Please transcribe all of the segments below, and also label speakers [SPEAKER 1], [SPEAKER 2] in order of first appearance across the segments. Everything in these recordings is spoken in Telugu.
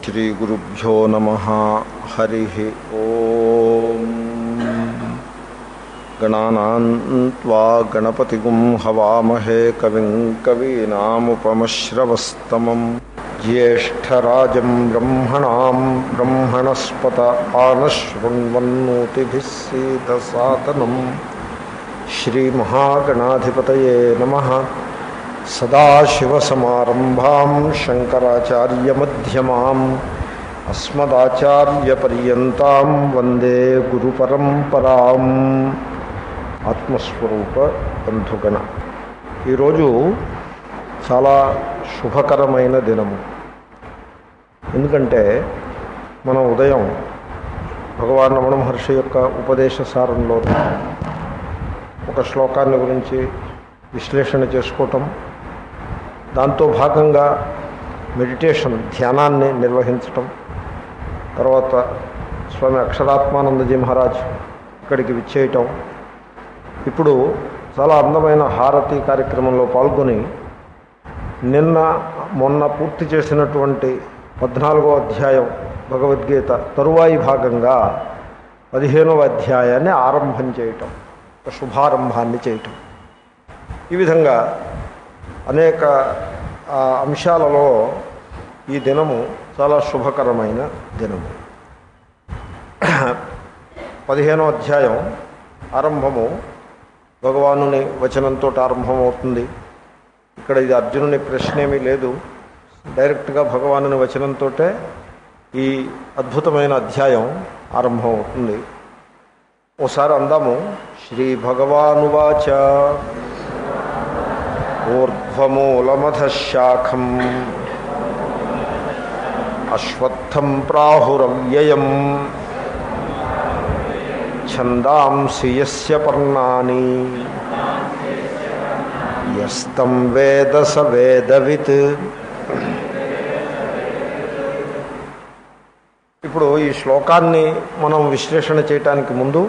[SPEAKER 1] శ్రీగురుభ్యో నమ హరి ఓం గణానాన్వా గణపతిగుం హవామహే కవిం కవీనాముపమశ్రవస్తమం జ్యేష్టరాజం బ్రహ్మణాం బ్రహ్మణస్పత ఆనశృణ్వన్నోతిభిः సీదసాతనం శ్రీమహాగణాధిపతయే నమ సదాశివసమారంభాం శంకరాచార్యమ్యమాం అస్మదాచార్యపర్యంతం వందే గురుపరంపరాం ఆత్మస్వరూప బంధుగణ ఈరోజు చాలా శుభకరమైన దినము ఎందుకంటే మనం ఉదయం భగవాన్ రమణ మహర్షి యొక్క ఉపదేశ సారంలో ఒక శ్లోకాన్ని గురించి విశ్లేషణ చేసుకోవటం దాంతో భాగంగా మెడిటేషన్ ధ్యానాన్ని నిర్వహించటం తర్వాత స్వామి అక్షరాత్మానందజీ మహారాజ్ ఇక్కడికి విచ్చేయటం ఇప్పుడు చాలా అందమైన హారతి కార్యక్రమంలో పాల్గొని నిన్న మొన్న పూర్తి చేసినటువంటి పద్నాలుగో అధ్యాయం భగవద్గీత తరువాయి భాగంగా పదిహేనవ అధ్యాయాన్ని ఆరంభం చేయటం ఒక శుభారంభాన్ని చేయటం ఈ విధంగా అనేక ఆ, అంశాలలో ఈ దినము చాలా శుభకరమైన దినము పదిహేనో అధ్యాయం ఆరంభము భగవానుని వచనంతో ఆరంభమవుతుంది ఇక్కడ ఇది అర్జునుని ప్రశ్న ఏమీ లేదు డైరెక్ట్గా భగవానుని వచనంతో ఈ అద్భుతమైన అధ్యాయం ఆరంభమవుతుంది ఓసారి అందాము శ్రీ భగవానువాచ ఊర్ధ్వమూలమధశాఖం అశ్వత్థం ప్రాహురవ్యయం ఛందాంసి యస్య పర్ణాని యస్తం వేద స వేదవిత్ ఇప్పుడు ఈ శ్లోకాన్ని మనం విశ్లేషణ చేయటానికి ముందు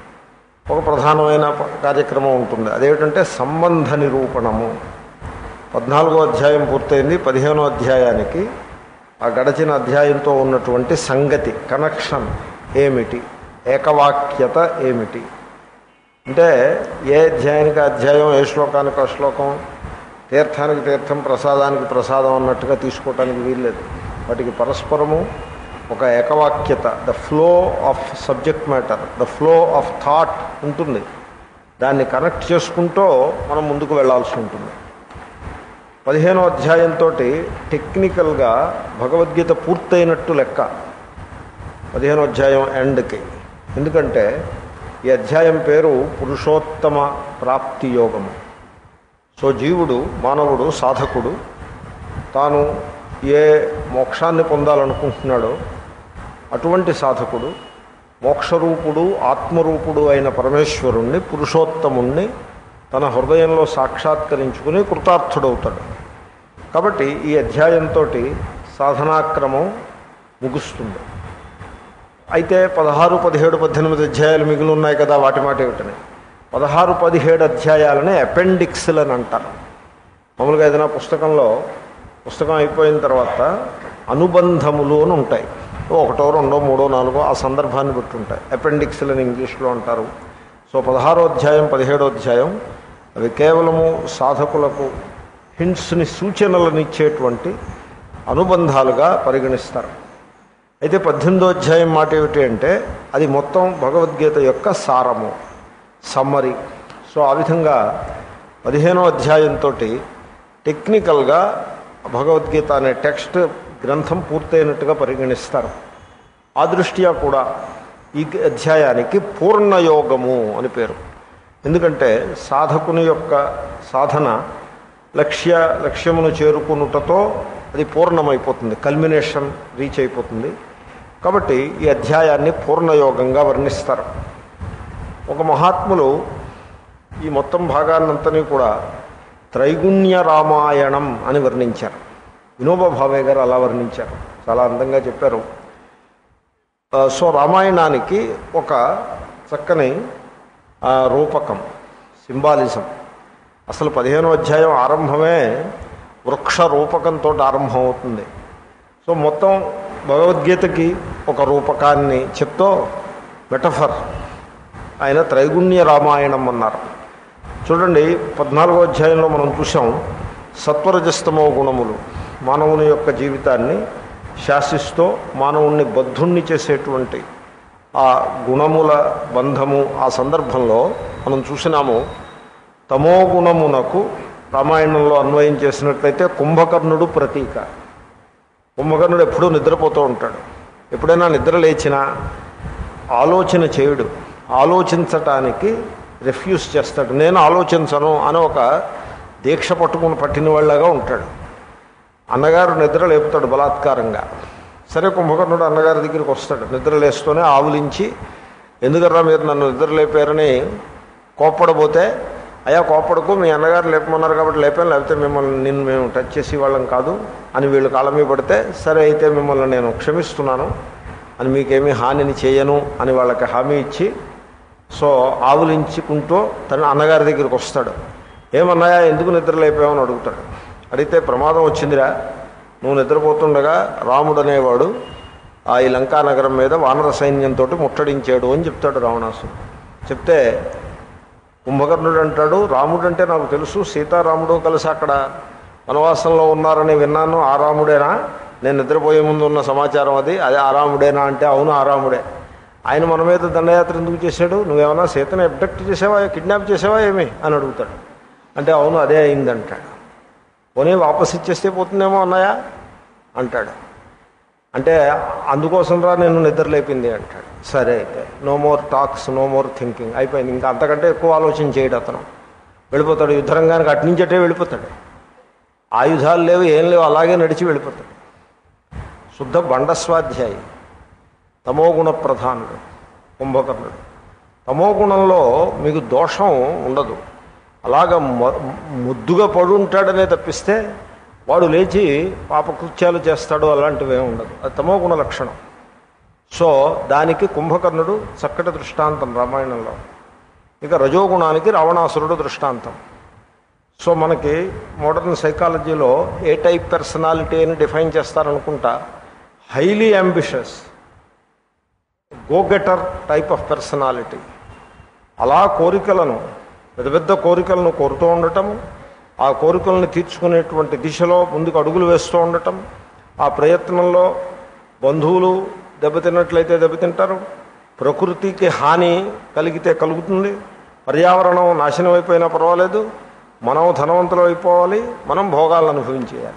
[SPEAKER 1] ఒక ప్రధానమైన ప- కార్యక్రమం ఉంటుంది అదేమిటంటే సంబంధ నిరూపణము పద్నాలుగో అధ్యాయం పూర్తయింది పదిహేనో అధ్యాయానికి ఆ గడచిన అధ్యాయంతో ఉన్నటువంటి సంగతి కనెక్షన్ ఏమిటి ఏకవాక్యత ఏమిటి అంటే ఏ అధ్యాయానికి ఆ అధ్యాయం ఏ శ్లోకానికి ఆ శ్లోకం తీర్థానికి తీర్థం ప్రసాదానికి ప్రసాదం అన్నట్టుగా తీసుకోవటానికి వీల్లేదు వాటికి పరస్పరము ఒక ఏకవాక్యత the flow of subject matter the flow of thought ఉంటుంది దాన్ని కనెక్ట్ చేసుకుంటూ మనం ముందుకు వెళ్ళాల్సి ఉంటుంది పదిహేనో అధ్యాయంతో టెక్నికల్గా భగవద్గీత పూర్తయినట్టు లెక్క పదిహేనో అధ్యాయం ఎండ్కి ఎందుకంటే ఈ అధ్యాయం పేరు పురుషోత్తమ ప్రాప్తి యోగము సో జీవుడు మానవుడు సాధకుడు తాను ఏ మోక్షాన్ని పొందాలనుకుంటున్నాడో అటువంటి సాధకుడు మోక్షరూపుడు ఆత్మరూపుడు అయిన పరమేశ్వరుణ్ణి పురుషోత్తముణ్ణి తన హృదయంలో సాక్షాత్కరించుకుని కృతార్థుడవుతాడు కాబట్టి ఈ అధ్యాయంతో సాధనాక్రమం ముగుస్తుంది అయితే పదహారు పదిహేడు పద్దెనిమిది అధ్యాయాలు మిగిలి ఉన్నాయి కదా వాటి మాట ఏమిటని పదహారు పదిహేడు అధ్యాయాలని అపెండిక్స్లని అంటారు మామూలుగా ఏదైనా పుస్తకంలో పుస్తకం అయిపోయిన తర్వాత అనుబంధములు అని ఉంటాయి ఒకటో రెండో మూడో నాలుగో ఆ సందర్భాన్ని బట్టి ఉంటాయి అపెండిక్స్లని ఇంగ్లీష్లో అంటారు సో పదహారో అధ్యాయం పదిహేడో అధ్యాయం అవి కేవలము సాధకులకు హింట్స్ని సూచనలను ఇచ్చేటువంటి అనుబంధాలుగా పరిగణిస్తారు అయితే పద్దెనిమిదో అధ్యాయం మాట ఏమిటి అంటే అది మొత్తం భగవద్గీత యొక్క సారము సమ్మరి సో ఆ విధంగా పదిహేనో అధ్యాయంతో టెక్నికల్గా భగవద్గీత అనే టెక్స్ట్ గ్రంథం పూర్తయినట్టుగా పరిగణిస్తారు ఆ దృష్ట్యా కూడా ఈ అధ్యాయానికి పూర్ణయోగము అని పేరు ఎందుకంటే సాధకుని యొక్క సాధన లక్ష్య లక్ష్యమును చేరుకునుటతో అది పూర్ణమైపోతుంది కల్మినేషన్ రీచ్ అయిపోతుంది కాబట్టి ఈ అధ్యాయాన్ని పూర్ణయోగంగా వర్ణిస్తారు ఒక మహాత్ములు ఈ మొత్తం భాగాన్నంతని కూడా త్రైగుణ్య రామాయణం అని వర్ణించారు వినోబా భావే గారు అలా వర్ణించారు చాలా అందంగా చెప్పారు ఆ, సో రామాయణానికి ఒక చక్కని ఆ, రూపకం సింబాలిజం అసలు పదిహేనో అధ్యాయం ఆరంభమే వృక్ష రూపకంతో ఆరంభమవుతుంది సో మొత్తం భగవద్గీతకి ఒక రూపకాన్ని చెప్తూ మెటఫర్ ఆయన త్రైగుణ్య రామాయణం అన్నారు చూడండి పద్నాలుగో అధ్యాయంలో మనం చూసాం సత్వరజస్తమో గుణములు మానవుని యొక్క జీవితాన్ని శాసిస్తూ మానవుణ్ణి బద్ధుణ్ణి చేసేటువంటి ఆ గుణముల బంధము ఆ సందర్భంలో మనం చూసినాము తమో గుణమునకు రామాయణంలో అన్వయం చేసినట్లయితే కుంభకర్ణుడు ప్రతీక కుంభకర్ణుడు ఎప్పుడూ నిద్రపోతూ ఉంటాడు ఎప్పుడైనా నిద్ర లేచినా ఆలోచన చేయుడు ఆలోచించటానికి రిఫ్యూజ్ చేస్తాడు నేను ఆలోచించను అని ఒక దీక్ష పట్టుకుని పట్టిన వాళ్ళగా ఉంటాడు అన్నగారు నిద్ర లేపుతాడు బలాత్కారంగా సరే కుంభకర్ణుడు అన్నగారి దగ్గరికి వస్తాడు నిద్ర లేస్తూనే ఆవులించి ఎందుకర్రా మీరు నన్ను నిద్ర లేపారని కోప్పడబోతే అయ్యా కోప్పడకు మీ అన్నగారు లేపమన్నారు కాబట్టి లేపాను లేకపోతే మిమ్మల్ని నిన్ను మేము టచ్ చేసి వాళ్ళం కాదు అని వీళ్ళు కాలం మీద పడితే సరే అయితే మిమ్మల్ని నేను క్షమిస్తున్నాను అని మీకేమీ హానిని చేయను అని వాళ్ళకి హామీ ఇచ్చి సో ఆవులించుకుంటూ తన అన్నగారి దగ్గరికి వస్తాడు ఏమన్నాయా ఎందుకు నిద్ర లేపామని అడుగుతాడు అడిగితే ప్రమాదం వచ్చిందిరా నువ్వు నిద్రపోతుండగా రాముడు అనేవాడు ఆ ఈ లంకా నగరం మీద వానర సైన్యంతో ముట్టడించాడు అని చెప్తాడు రావణాసుడు చెప్తే కుంభకర్ణుడు అంటాడు రాముడు అంటే నాకు తెలుసు సీతారాముడు కలిసి అక్కడ వనవాసంలో ఉన్నారని విన్నాను ఆ రాముడేనా నేను నిద్రపోయే ముందు ఉన్న సమాచారం అది అదే ఆ రాముడేనా అంటే అవును ఆ రాముడే ఆయన మన మీద దండయాత్ర ఎందుకు చేశాడు నువ్వేమన్నా సీతను అబ్డక్ట్ చేసావా కిడ్నాప్ చేసావా ఏమి అని అడుగుతాడు అంటే అవును అదే అయిందంటాడు పోనీ వాపస్ ఇచ్చేస్తే పోతుందేమో అన్నాయా అంటాడు అంటే అందుకోసం రా నేను నిద్ర లేపింది అంటాడు సరే అయితే no more talks no more thinking అయిపోయింది ఇంకా అంతకంటే ఎక్కువ ఆలోచన చేయడు అతను వెళ్ళిపోతాడు యుద్ధరంగానికి అట్నుంచటే వెళ్ళిపోతాడు ఆయుధాలు లేవు ఏం లేవు అలాగే నడిచి వెళ్ళిపోతాడు శుద్ధ బండస్వాధ్యాయి తమోగుణ ప్రధానుడు కుంభకర్ణుడు తమోగుణంలో మీకు దోషం ఉండదు అలాగ మ- ముద్దుగా పడుంటాడనే తప్పిస్తే వాడు లేచి పాపకృత్యాలు చేస్తాడు అలాంటివి ఏమి ఉండదు అది తమోగుణ లక్షణం సో దానికి కుంభకర్ణుడు చక్కటి దృష్టాంతం రామాయణంలో ఇక రజోగుణానికి రావణాసురుడు దృష్టాంతం సో మనకి మోడర్న్ సైకాలజీలో ఏ టైప్ పర్సనాలిటీ అని డిఫైన్ చేస్తారనుకుంటా highly ambitious go getter type of personality అలా కోరికలను పెద్ద పెద్ద కోరికలను కోరుతూ ఉండటం ఆ కోరికలను తీర్చుకునేటువంటి దిశలో ముందుకు అడుగులు వేస్తూ ఉండటం ఆ ప్రయత్నంలో బంధువులు దెబ్బతిన్నట్లయితే దెబ్బతింటారు ప్రకృతికి హాని కలిగితే కలుగుతుంది పర్యావరణం నాశనం అయిపోయినా పర్వాలేదు మనం ధనవంతులు అయిపోవాలి మనం భోగాలను అనుభవించేయాలి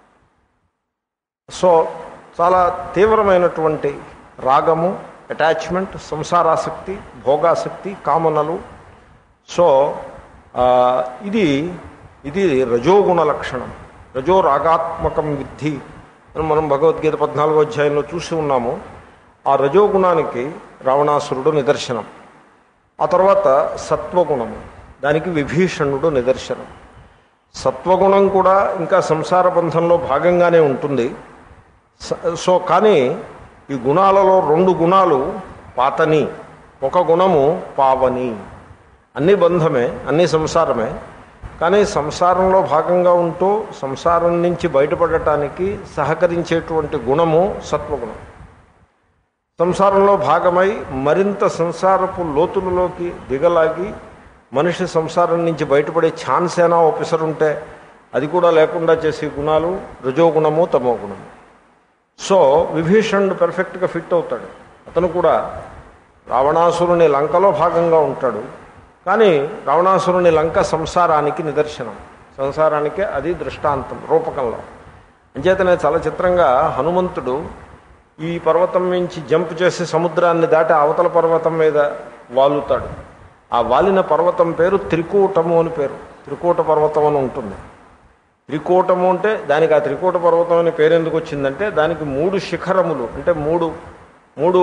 [SPEAKER 1] సో చాలా తీవ్రమైనటువంటి రాగము అటాచ్మెంట్ సంసారాసక్తి భోగాసక్తి కామనలు సో ఆ, ఇది ఇది రజోగుణ లక్షణం రజో రాగాత్మకం విద్ధి అని మనం భగవద్గీత పద్నాలుగో అధ్యాయంలో చూసి ఉన్నాము ఆ రజోగుణానికి రావణాసురుడు నిదర్శనం ఆ తర్వాత సత్వగుణము దానికి విభీషణుడు నిదర్శనం సత్వగుణం కూడా ఇంకా సంసార బంధంలో భాగంగానే ఉంటుంది స- సో కానీ ఈ గుణాలలో రెండు గుణాలు పాతని ఒక గుణము పావని అన్ని బంధమే అన్ని సంసారమే కానీ సంసారంలో భాగంగా ఉంటూ సంసారం నుంచి బయటపడటానికి సహకరించేటువంటి గుణము సత్వగుణం సంసారంలో భాగమై మరింత సంసారపు లోతులలోకి దిగలాగి మనిషి సంసారం నుంచి బయటపడే ఛాన్స్ అయినా ఆఫీసర్ ఉంటే అది కూడా లేకుండా చేసే గుణాలు రజోగుణము తమో గుణము సో విభీషణుడు పెర్ఫెక్ట్గా ఫిట్ అవుతాడు అతను కూడా రావణాసురుని లంకలో భాగంగా ఉంటాడు కానీ రావణాసురుని లంక సంసారానికి నిదర్శనం సంసారానికే అది దృష్టాంతం రూపకంలో అంచేతనే చాలా చిత్రంగా హనుమంతుడు ఈ పర్వతం నుంచి జంప్ చేసి సముద్రాన్ని దాటి అవతల పర్వతం మీద వాలుతాడు ఆ వాలిన పర్వతం పేరు త్రికూటము అని పేరు త్రికూట పర్వతం అని ఉంటుంది త్రికూటము అంటే దానికి ఆ త్రికూట పర్వతం అనే పేరు ఎందుకు వచ్చిందంటే దానికి మూడు శిఖరములు అంటే మూడు మూడు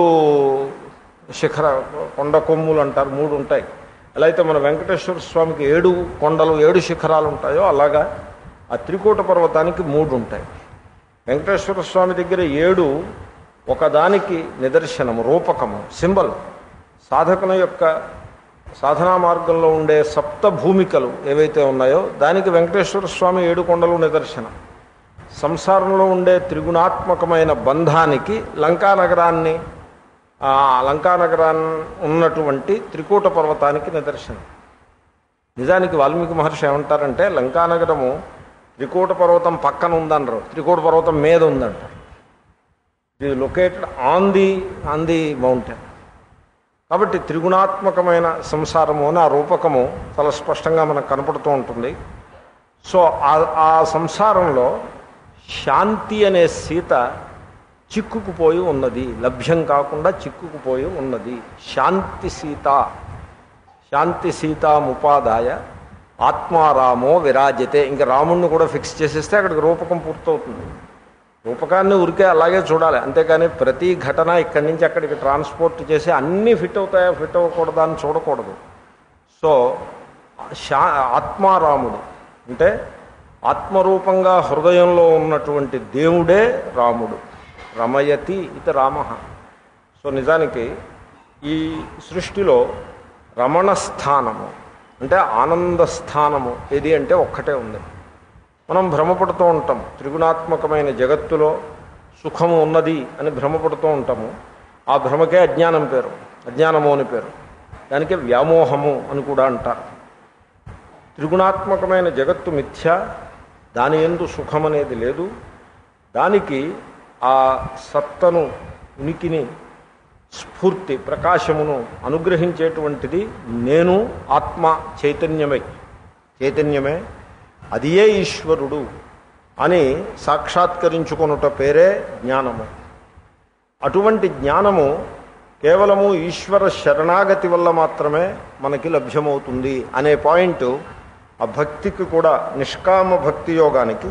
[SPEAKER 1] శిఖర కొండ కొమ్ములు అంటారు మూడు ఉంటాయి ఎలా అయితే మన వెంకటేశ్వర స్వామికి ఏడు కొండలు ఏడు శిఖరాలు ఉంటాయో అలాగా ఆ త్రికూట పర్వతానికి మూడు ఉంటాయి వెంకటేశ్వర స్వామి దగ్గర ఏడు ఒకదానికి నిదర్శనము రూపకము సింబల్ సాధకుని యొక్క సాధనా మార్గంలో ఉండే సప్త భూమికలు ఏవైతే ఉన్నాయో దానికి వెంకటేశ్వర స్వామి ఏడు కొండలు నిదర్శనం సంసారంలో ఉండే త్రిగుణాత్మకమైన బంధానికి లంకా నగరాన్ని ఆ లంకా నగరాన్ని ఉన్నటువంటి త్రికూట పర్వతానికి నిదర్శనం నిజానికి వాల్మీకి మహర్షి ఏమంటారంటే లంకానగరము త్రికూట పర్వతం పక్కన ఉందనరు త్రికూట పర్వతం మీద ఉందంటారు ఇది located on the on the mountain కాబట్టి త్రిగుణాత్మకమైన సంసారము అని ఆ రూపకము చాలా స్పష్టంగా మనకు కనపడుతూ ఉంటుంది సో ఆ- ఆ సంసారంలో శాంతి అనే సీత చిక్కుకుపోయి ఉన్నది లభ్యం కాకుండా చిక్కుకుపోయి ఉన్నది శాంతి సీత శాంతి సీతాముపాదాయ ఆత్మారామో విరాజ్యతే ఇంకా రాముణ్ణి కూడా ఫిక్స్ చేసేస్తే అక్కడికి రూపకం పూర్తవుతుంది రూపకాన్ని ఉరికే అలాగే చూడాలి అంతేకాని ప్రతి ఘటన ఇక్కడి నుంచి అక్కడికి ట్రాన్స్పోర్ట్ చేసి అన్నీ ఫిట్ అవుతాయా ఫిట్ అవ్వకూడదా అని చూడకూడదు సో శా ఆత్మారాముడు అంటే ఆత్మరూపంగా హృదయంలో ఉన్నటువంటి దేవుడే రాముడు రమయతి ఇది రామ సో నిజానికి ఈ సృష్టిలో రమణ స్థానము అంటే ఆనంద స్థానము ఏది అంటే ఒక్కటే ఉంది మనం భ్రమపడుతూ ఉంటాం త్రిగుణాత్మకమైన జగత్తులో సుఖము ఉన్నది అని భ్రమపడుతూ ఉంటాము ఆ భ్రమకే అజ్ఞానం పేరు అజ్ఞానము అని పేరు దానికే వ్యామోహము అని కూడా అంటారు త్రిగుణాత్మకమైన జగత్తు మిథ్య దాని ఎందు సుఖం అనేది లేదు దానికి ఆ సత్తను ఉనికిని స్ఫూర్తి ప్రకాశమును అనుగ్రహించేటువంటిది నేను ఆత్మ చైతన్యమే చైతన్యమే అదియే ఈశ్వరుడు అని సాక్షాత్కరించుకొనుట పేరే జ్ఞానము అటువంటి జ్ఞానము కేవలము ఈశ్వర శరణాగతి వల్ల మాత్రమే మనకి లభ్యమవుతుంది అనే పాయింట్ ఆ భక్తికి కూడా నిష్కామ భక్తి యోగానికి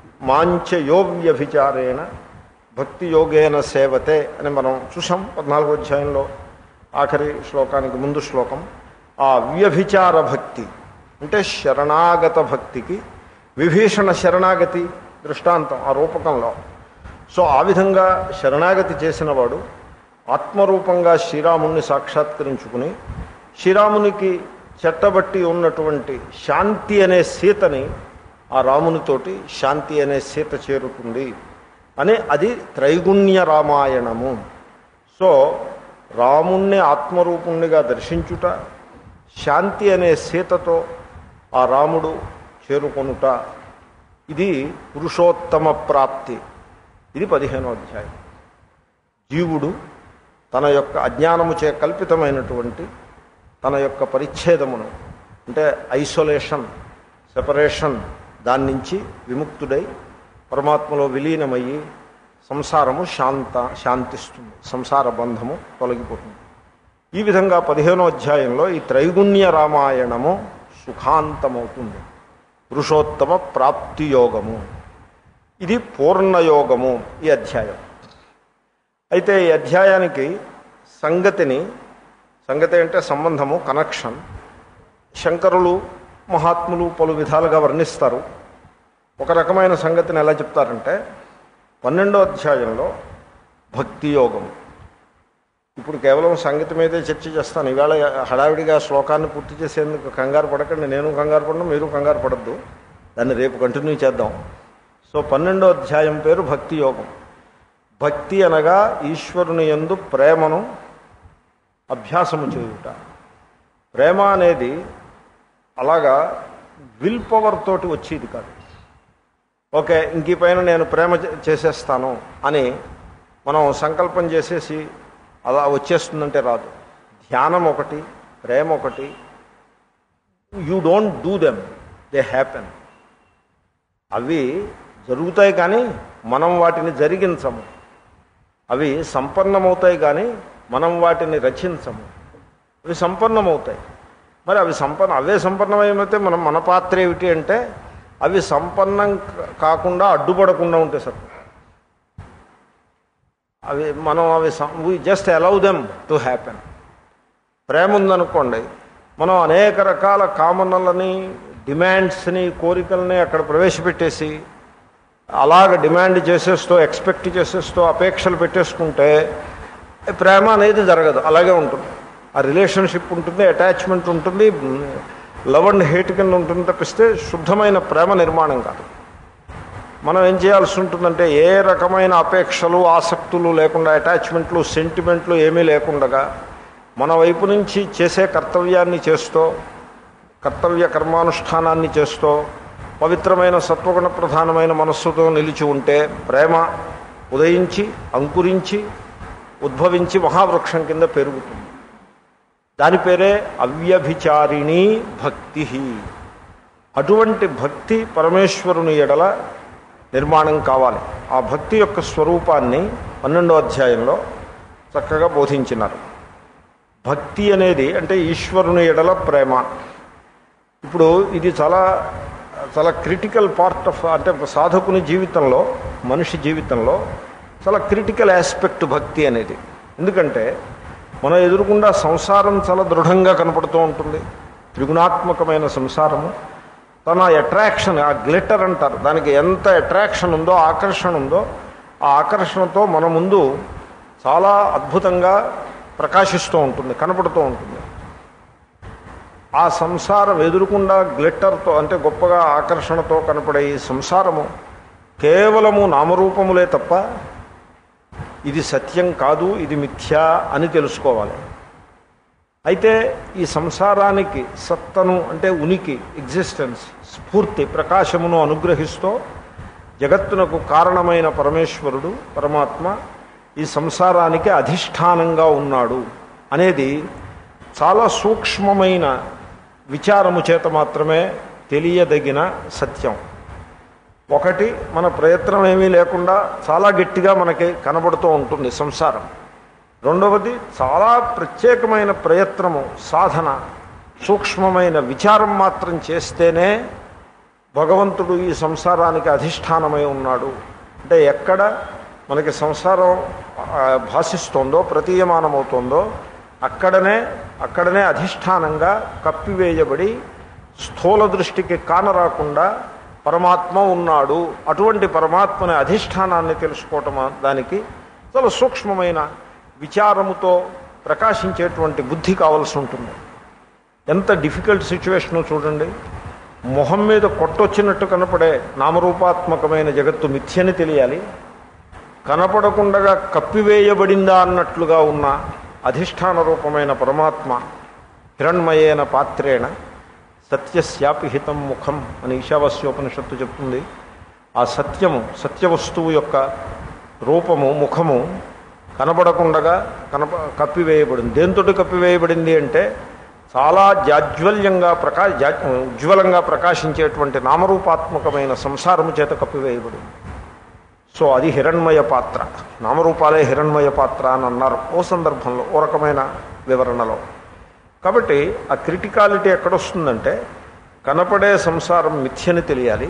[SPEAKER 1] మాంచయోవ్యభిచారేణ భక్తి యోగేన సేవతే అని మనం చూసాం పద్నాలుగో అధ్యాయంలో ఆఖరి శ్లోకానికి ముందు శ్లోకం ఆ వ్యభిచార భక్తి అంటే శరణాగత భక్తికి విభీషణ శరణాగతి దృష్టాంతం ఆ రూపకంలో సో ఆ విధంగా శరణాగతి చేసిన వాడు ఆత్మరూపంగా శ్రీరాముణ్ణి సాక్షాత్కరించుకుని శ్రీరామునికి చెట్టబట్టి ఉన్నటువంటి శాంతి అనే సీతని ఆ రామునితోటి శాంతి అనే సీత చేరుతుంది అని అది త్రైగుణ్య రామాయణము సో రాముణ్ణి ఆత్మరూపుణ్ణిగా దర్శించుట శాంతి అనే సీతతో ఆ రాముడు చేరుకొనుట ఇది పురుషోత్తమ ప్రాప్తి ఇది పదిహేనో అధ్యాయం జీవుడు తన యొక్క అజ్ఞానము చే కల్పితమైనటువంటి తన యొక్క పరిచ్ఛేదమును అంటే ఐసోలేషన్ సెపరేషన్ దాని నుంచి విముక్తుడై పరమాత్మలో విలీనమయ్యి సంసారము శాంత శాంతిస్తుంది సంసార బంధము తొలగిపోతుంది ఈ విధంగా పదిహేనో అధ్యాయంలో ఈ త్రైగుణ్య రామాయణము సుఖాంతమవుతుంది పురుషోత్తమ ప్రాప్తి యోగము ఇది పూర్ణయోగము ఈ అధ్యాయం అయితే ఈ అధ్యాయానికి సంగతిని సంగతి అంటే సంబంధము కనెక్షన్ శంకరులు మహాత్ములు పలు విధాలుగా వర్ణిస్తారు ఒక రకమైన సంగతిని ఎలా చెప్తారంటే పన్నెండో అధ్యాయంలో భక్తి యోగం ఇప్పుడు కేవలం సంగతి మీదే చర్చ చేస్తాను ఈవేళ హడావిడిగా శ్లోకాన్ని పూర్తి చేసేందుకు కంగారు పడకండి నేను కంగారు పడను మీరు కంగారు పడద్దు దాన్ని రేపు కంటిన్యూ చేద్దాం సో పన్నెండో అధ్యాయం పేరు భక్తి యోగం భక్తి అనగా ఈశ్వరుని యందు ప్రేమను అభ్యాసము చేయుట ప్రేమ అనేది అలాగా విల్ పవర్ తోటి వచ్చేది కాదు ఓకే ఇంక ఈ పైన నేను ప్రేమ చే- చేసేస్తాను అని మనం సంకల్పం చేసేసి అలా వచ్చేస్తుందంటే రాదు ధ్యానం ఒకటి ప్రేమ ఒకటి you don't do them they happen అవి జరుగుతాయి కానీ మనం వాటిని జరిగించము అవి సంపన్నమవుతాయి కానీ మనం వాటిని రచించము అవి సంపన్నమవుతాయి మరి అవి సంపన్న అవే సంపన్నమైతే మనం మన పాత్ర ఏమిటి అంటే అవి సంపన్నం కా- కాకుండా అడ్డుపడకుండా ఉంటే సార్ అవి మనం అవి we just allow them to happen ప్రేమ ఉందనుకోండి మనం అనేక రకాల కామనలని డిమాండ్స్ని కోరికల్ని అక్కడ ప్రవేశపెట్టేసి అలాగ డిమాండ్ చేసేస్తూ ఎక్స్పెక్ట్ చేసేస్తూ అపేక్షలు పెట్టేసుకుంటే ప్రేమ అనేది జరగదు అలాగే ఉంటుంది ఆ రిలేషన్షిప్ ఉంటుంది అటాచ్మెంట్ ఉంటుంది లవ్ అండ్ హేట్ కింద ఉంటుంది తప్పిస్తే శుద్ధమైన ప్రేమ నిర్మాణం కాదు మనం ఏం చేయాల్సి ఉంటుందంటే ఏ రకమైన అపేక్షలు ఆసక్తులు లేకుండా అటాచ్మెంట్లు సెంటిమెంట్లు ఏమీ లేకుండగా మన వైపు నుంచి చేసే కర్తవ్యాన్ని చేస్తూ కర్తవ్య కర్మానుష్ఠానాన్ని చేస్తూ పవిత్రమైన సత్వగుణ ప్రధానమైన మనస్సుతో నిలిచి ఉంటే ప్రేమ ఉదయించి అంకురించి ఉద్భవించి మహావృక్షం కింద పెరుగుతుంది దాని పేరే అవ్యభిచారిణీ భక్తి అటువంటి భక్తి పరమేశ్వరుని ఎడల నిర్మాణం కావాలి ఆ భక్తి యొక్క స్వరూపాన్ని పన్నెండో అధ్యాయంలో చక్కగా బోధించినారు భక్తి అనేది అంటే ఈశ్వరుని ఎడల ప్రేమ ఇప్పుడు ఇది చాలా చాలా క్రిటికల్ పార్ట్ ఆఫ్ అంటే సాధకుని జీవితంలో మనిషి జీవితంలో చాలా క్రిటికల్ ఆస్పెక్ట్ భక్తి అనేది ఎందుకంటే మన ఎదురుకుండా సంసారం చాలా దృఢంగా కనపడుతూ ఉంటుంది త్రిగుణాత్మకమైన సంసారము తన అట్రాక్షన్ ఆ గ్లిటర్ అంటారు దానికి ఎంత అట్రాక్షన్ ఉందో ఆకర్షణ ఉందో ఆ ఆకర్షణతో మన ముందు చాలా అద్భుతంగా ప్రకాశిస్తూ ఉంటుంది కనపడుతూ ఉంటుంది ఆ సంసారం ఎదురుకుండా గ్లిట్టర్తో అంటే గొప్పగా ఆకర్షణతో కనపడే ఈ సంసారము కేవలము నామరూపములే తప్ప ఇది సత్యం కాదు ఇది మిథ్యా అని తెలుసుకోవాలి అయితే ఈ సంసారానికి సత్తను అంటే ఉనికి ఎగ్జిస్టెన్స్ స్ఫూర్తి ప్రకాశమును అనుగ్రహిస్తూ జగత్తునకు కారణమైన పరమేశ్వరుడు పరమాత్మ ఈ సంసారానికి అధిష్టానంగా ఉన్నాడు అనేది చాలా సూక్ష్మమైన విచారము చేత మాత్రమే తెలియదగిన సత్యం ఒకటి మన ప్రయత్నం ఏమీ లేకుండా చాలా గట్టిగా మనకి కనబడుతూ ఉంటుంది సంసారం రెండవది చాలా ప్రత్యేకమైన ప్రయత్నము సాధన సూక్ష్మమైన విచారం మాత్రం చేస్తేనే భగవంతుడు ఈ సంసారానికి అధిష్టానమై ఉన్నాడు అంటే ఎక్కడ మనకి సంసారం ఆ, భాషిస్తోందో ప్రతీయమానమవుతోందో అక్కడనే అక్కడనే అధిష్టానంగా కప్పివేయబడి స్థూల దృష్టికి కానరాకుండా పరమాత్మ ఉన్నాడు అటువంటి పరమాత్మని అధిష్టానాన్ని తెలుసుకోవటం దానికి చాలా సూక్ష్మమైన విచారముతో ప్రకాశించేటువంటి బుద్ధి కావలసి ఉంటుంది ఎంత డిఫికల్ట్ సిచ్యువేషనో చూడండి మొహం మీద కొట్టొచ్చినట్టు కనపడే నామరూపాత్మకమైన జగత్తు మిథ్యని తెలియాలి కనపడకుండా కప్పివేయబడిందా అన్నట్లుగా ఉన్న అధిష్టాన రూపమైన పరమాత్మ హిరణ్మయేన పాత్రేణ సత్యశాపి హితం ముఖం అని ఈశావాస్యోపనిషత్తు చెప్తుంది ఆ సత్యము సత్యవస్తువు యొక్క రూపము ముఖము కనబడకుండగా కనప కప్పివేయబడింది దేంతో కప్పివేయబడింది అంటే చాలా జాజ్వల్యంగా ప్రకా జా ఉజ్వలంగా ప్రకాశించేటువంటి నామరూపాత్మకమైన సంసారము చేత కప్పివేయబడింది సో అది హిరణ్మయ పాత్ర నామరూపాలే హిరణ్మయ పాత్ర అని అన్నారు ఓ సందర్భంలో ఓ రకమైన వివరణలో కాబట్టి ఆ క్రిటికాలిటీ ఎక్కడొస్తుందంటే కనపడే సంసారం మిథ్యని తెలియాలి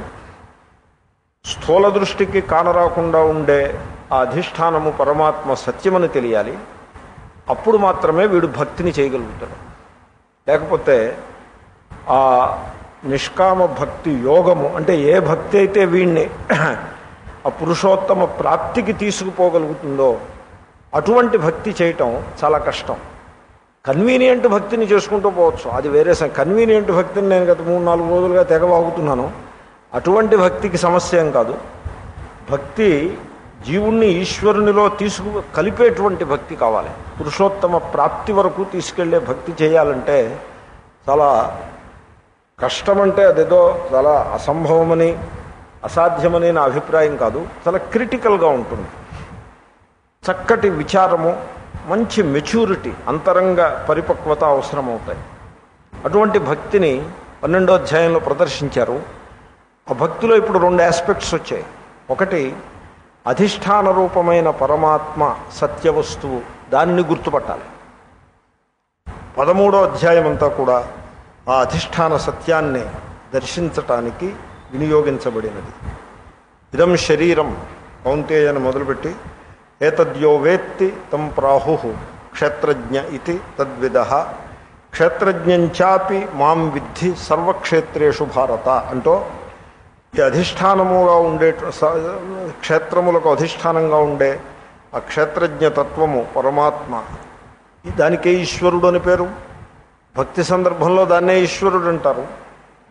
[SPEAKER 1] స్థూల దృష్టికి కానరాకుండా ఉండే ఆ అధిష్టానము పరమాత్మ సత్యమని తెలియాలి అప్పుడు మాత్రమే వీడు భక్తిని చేయగలుగుతాడు లేకపోతే ఆ నిష్కామ భక్తి యోగము అంటే ఏ భక్తి అయితే వీడిని ఆ పురుషోత్తమ ప్రాప్తికి తీసుకుపోగలుగుతుందో అటువంటి భక్తి చేయటం చాలా కష్టం కన్వీనియంట్ భక్తిని చేసుకుంటూ పోవచ్చు అది వేరే కన్వీనియంట్ భక్తిని నేను గత మూడు నాలుగు రోజులుగా తెగవాగుతున్నాను అటువంటి భక్తికి సమస్య ఏం కాదు భక్తి జీవుణ్ణి ఈశ్వరునిలో తీసుకు కలిపేటువంటి భక్తి కావాలి పురుషోత్తమ ప్రాప్తి వరకు తీసుకెళ్లే భక్తి చేయాలంటే చాలా కష్టమంటే అదేదో చాలా అసంభవమని అసాధ్యమని నా అభిప్రాయం కాదు చాలా క్రిటికల్గా ఉంటుంది చక్కటి విచారము మంచి మెచ్యూరిటీ అంతరంగ పరిపక్వత అవసరమవుతాయి అటువంటి భక్తిని పన్నెండో అధ్యాయంలో ప్రదర్శించారు ఆ భక్తిలో ఇప్పుడు రెండు ఆస్పెక్ట్స్ వచ్చాయి ఒకటి అధిష్టాన రూపమైన పరమాత్మ సత్యవస్తువు దానిని గుర్తుపట్టాలి పదమూడో అధ్యాయం అంతా కూడా ఆ అధిష్టాన సత్యాన్ని దర్శించటానికి వినియోగించబడినది ఇదం శరీరం కౌంతేయని మొదలుపెట్టి ఏతద్యో వేత్తి తం ప్రాహు క్షేత్రజ్ఞ ఇది తద్విద క్షేత్రజ్ఞంచాపి మాం విద్ధి సర్వక్షేత్రేషు భారత అంటూ ఈ అధిష్టానముగా ఉండే స- క్షేత్రములకు అధిష్టానంగా ఉండే ఆ క్షేత్రజ్ఞ తత్వము పరమాత్మ ఈ దానికే ఈశ్వరుడు అని పేరు భక్తి సందర్భంలో దాన్నే ఈశ్వరుడు అంటారు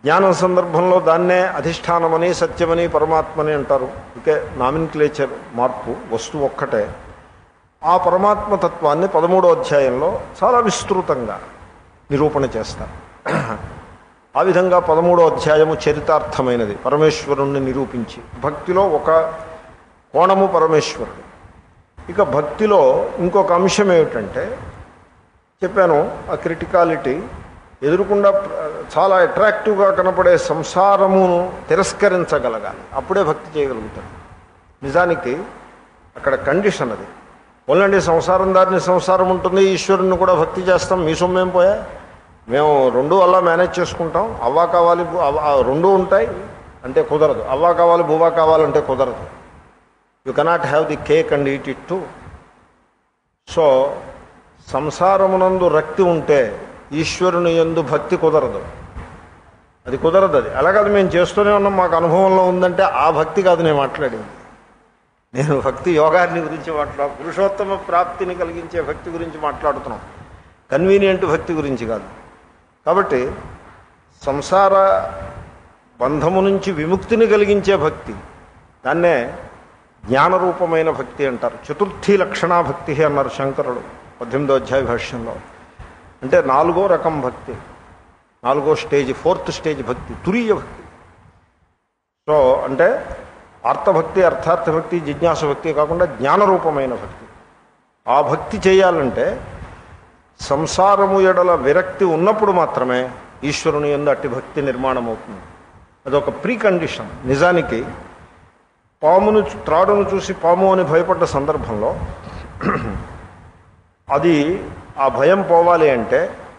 [SPEAKER 1] జ్ఞానం సందర్భంలో దాన్నే అధిష్టానమని సత్యమని పరమాత్మని అంటారు ఓకే నామిన్క్లేచర్ మార్పు వస్తువు ఒక్కటే ఆ పరమాత్మ తత్వాన్ని పదమూడో అధ్యాయంలో చాలా విస్తృతంగా నిరూపణ చేస్తారు ఆ విధంగా పదమూడో అధ్యాయము చరితార్థమైనది పరమేశ్వరుణ్ణి నిరూపించి భక్తిలో ఒక కోణము పరమేశ్వరుడు ఇక భక్తిలో ఇంకొక అంశం ఏమిటంటే చెప్పాను ఆ క్రిటికాలిటీ ఎదురుకుండా ప్ర- చాలా అట్రాక్టివ్గా కనపడే సంసారమును తిరస్కరించగలగాలి అప్పుడే భక్తి చేయగలుగుతాడు నిజానికి అక్కడ కండిషన్ అది ఓన్లండి సంసారం దారిని సంసారం ఉంటుంది ఈశ్వరుని కూడా భక్తి చేస్తాం మీ సొమ్మేం పోయా మేము రెండు అలా మేనేజ్ చేసుకుంటాం అవ్వా కావాలి భూ- అవ్వ- ఆ రెండు ఉంటాయి అంటే కుదరదు అవ్వా కావాలి భూవా కావాలంటే కుదరదు you cannot have the cake and eat it too so సంసారమునందు రక్తి ఉంటే ఈశ్వరుని ఎందు భక్తి కుదరదు అది కుదరదు అది అలాగది మేము చేస్తూనే ఉన్నాం మాకు అనుభవంలో ఉందంటే ఆ భక్తి కాదు నేను మాట్లాడేది నేను భక్తి యోగాన్ని గురించి మాట్లా పురుషోత్తమ ప్రాప్తిని కలిగించే భక్తి గురించి మాట్లాడుతున్నాం కన్వీనియంట్ భక్తి గురించి కాదు కాబట్టి సంసార బంధము నుంచి విముక్తిని కలిగించే భక్తి దాన్నే జ్ఞానరూపమైన భక్తి అంటారు చతుర్థి లక్షణా భక్తి అన్నారు శంకరుడు పద్దెనిమిదో అధ్యాయ భాష్యంలో అంటే నాలుగో రకం భక్తి నాలుగో స్టేజ్ ఫోర్త్ స్టేజ్ భక్తి తురీయ భక్తి సో అంటే అర్థభక్తి అర్థార్థ భక్తి జిజ్ఞాస భక్తి కాకుండా జ్ఞానరూపమైన భక్తి ఆ భక్తి చేయాలంటే సంసారము ఎడల విరక్తి ఉన్నప్పుడు మాత్రమే ఈశ్వరుని ఎందు అట్టి భక్తి నిర్మాణం అవుతుంది అదొక ప్రీ కండిషన్ నిజానికి పామును చూ- త్రాడును చూసి పాము అని భయపడ్డ సందర్భంలో అది ఆ భయం పోవాలి అంటే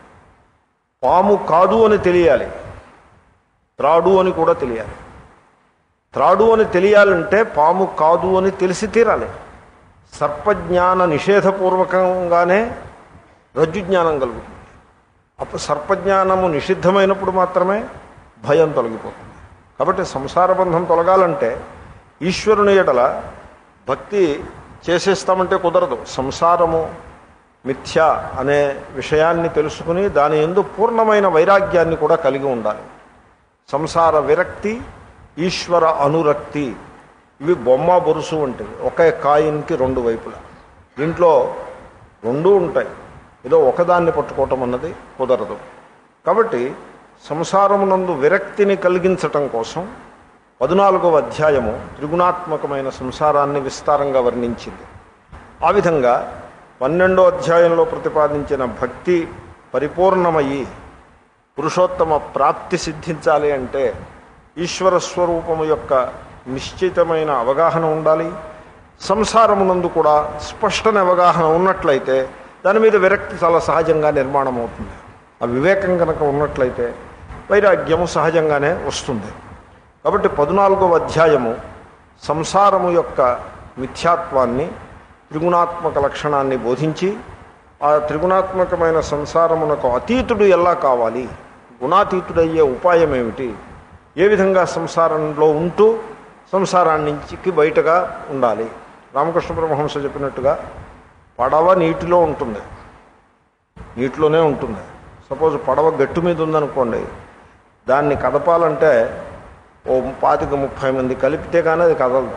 [SPEAKER 1] పాము కాదు అని తెలియాలి త్రాడు అని కూడా తెలియాలి త్రాడు అని తెలియాలంటే పాము కాదు అని తెలిసి తీరాలి సర్పజ్ఞాన నిషేధపూర్వకంగానే రజ్జు జ్ఞానం కలుగుతుంది అప్పుడు సర్పజ్ఞానము నిషిద్ధమైనప్పుడు మాత్రమే భయం తొలగిపోతుంది కాబట్టి సంసార బంధం తొలగాలంటే ఈశ్వరుని ఎడల భక్తి చేసేస్తామంటే కుదరదు సంసారము మిథ్య అనే విషయాన్ని తెలుసుకుని దాని ఎందు పూర్ణమైన వైరాగ్యాన్ని కూడా కలిగి ఉండాలి సంసార విరక్తి ఈశ్వర అనురక్తి ఇవి బొమ్మ బొరుసు వంటివి ఒకే కాయిన్కి రెండు వైపులా దీంట్లో రెండూ ఉంటాయి ఏదో ఒకదాన్ని పట్టుకోవటం అన్నది కుదరదు కాబట్టి సంసారమునందు విరక్తిని కలిగించటం కోసం పద్నాలుగవ అధ్యాయము త్రిగుణాత్మకమైన సంసారాన్ని విస్తారంగా వర్ణించింది ఆ విధంగా పన్నెండో అధ్యాయంలో ప్రతిపాదించిన భక్తి పరిపూర్ణమయ్యి పురుషోత్తమ ప్రాప్తి సిద్ధించాలి అంటే ఈశ్వర స్వరూపము యొక్క నిశ్చితమైన అవగాహన ఉండాలి సంసారమునందు కూడా స్పష్టన అవగాహన ఉన్నట్లయితే దాని మీద విరక్తి చాలా సహజంగా నిర్మాణం అవుతుంది ఆ వివేకం కనుక ఉన్నట్లయితే వైరాగ్యము సహజంగానే వస్తుంది కాబట్టి పద్నాలుగవ అధ్యాయము సంసారము యొక్క మిథ్యాత్వాన్ని త్రిగుణాత్మక లక్షణాన్ని బోధించి ఆ త్రిగుణాత్మకమైన సంసారమునకు అతీతుడు ఎలా కావాలి గుణాతీతుడయ్యే ఉపాయం ఏమిటి ఏ విధంగా సంసారంలో ఉంటూ సంసారాన్నించికి బయటగా ఉండాలి రామకృష్ణ పరమహంస చెప్పినట్టుగా పడవ నీటిలో ఉంటుంది నీటిలోనే ఉంటుంది సపోజ్ పడవ గట్టు మీద ఉందనుకోండి దాన్ని కదపాలంటే ఓ పాతిక ముప్పై మంది కలిపితే కానీ అది కదలదు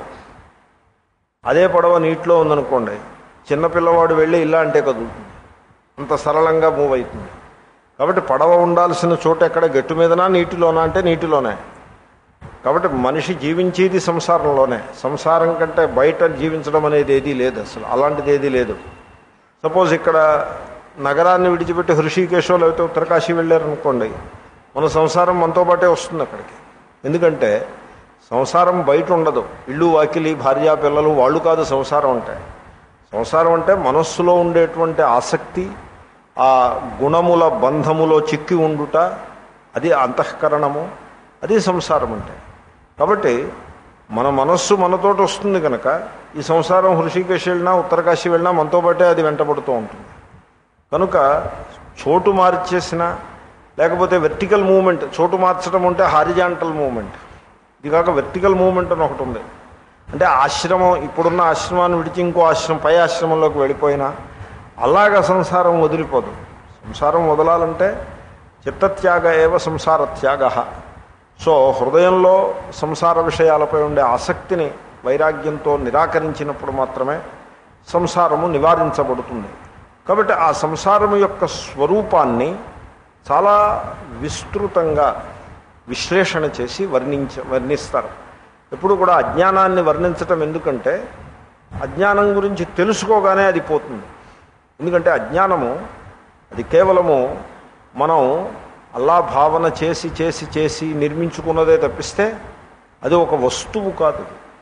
[SPEAKER 1] అదే పడవ నీటిలో ఉందనుకోండి చిన్నపిల్లవాడు వెళ్ళి ఇలా అంటే కదులుతుంది అంత సరళంగా మూవ్ అవుతుంది కాబట్టి పడవ ఉండాల్సిన చోట ఎక్కడ గట్టు మీదనా నీటిలోనా అంటే నీటిలోనే కాబట్టి మనిషి జీవించేది సంసారంలోనే సంసారం కంటే బయట జీవించడం అనేది ఏదీ లేదు అసలు అలాంటిది ఏదీ లేదు సపోజ్ ఇక్కడ నగరాన్ని విడిచిపెట్టి హృషికేశో లేకపోతే ఉత్తరకాశీ వెళ్ళారనుకోండి మన సంసారం మనతో పాటే వస్తుంది అక్కడికి ఎందుకంటే సంసారం బయట ఉండదు ఇల్లు వాకిలి భార్యా పిల్లలు వాళ్ళు కాదు సంసారం అంటే సంసారం అంటే మనస్సులో ఉండేటువంటి ఆసక్తి ఆ గుణముల బంధములో చిక్కి ఉండుట అది అంతఃకరణము అది సంసారం అంటే కాబట్టి మన మనస్సు మనతోటి వస్తుంది కనుక ఈ సంసారం హృషికేశ్ వెళ్ళినా ఉత్తరకాశీ వెళ్ళినా మనతో పాటే అది వెంటబడుతూ ఉంటుంది కనుక చోటు మార్చేసిన లేకపోతే వెర్టికల్ మూమెంట్ చోటు మార్చడం అంటే హారిజాంటల్ మూమెంట్ ఇది కాక వెర్టికల్ మూమెంట్ అని ఒకటి ఉంది అంటే ఆశ్రమం ఇప్పుడున్న ఆశ్రమాన్ని విడిచి ఇంకో ఆశ్రమం పై ఆశ్రమంలోకి వెళ్ళిపోయినా అలాగ సంసారం వదిలిపోదు సంసారం వదలాలంటే చిత్తత్యాగ ఏవ సంసార త్యాగ సో హృదయంలో సంసార విషయాలపై ఉండే ఆసక్తిని వైరాగ్యంతో నిరాకరించినప్పుడు మాత్రమే సంసారము నివారించబడుతుంది కాబట్టి ఆ సంసారము యొక్క స్వరూపాన్ని చాలా విస్తృతంగా విశ్లేషణ చేసి వర్ణించ వర్ణిస్తారు ఎప్పుడు కూడా అజ్ఞానాన్ని వర్ణించటం ఎందుకంటే అజ్ఞానం గురించి తెలుసుకోగానే అది పోతుంది ఎందుకంటే అజ్ఞానము అది కేవలము మనం అల్లా భావన చేసి చేసి చేసి నిర్మించుకున్నదే తప్పిస్తే అది ఒక వస్తువు కాదు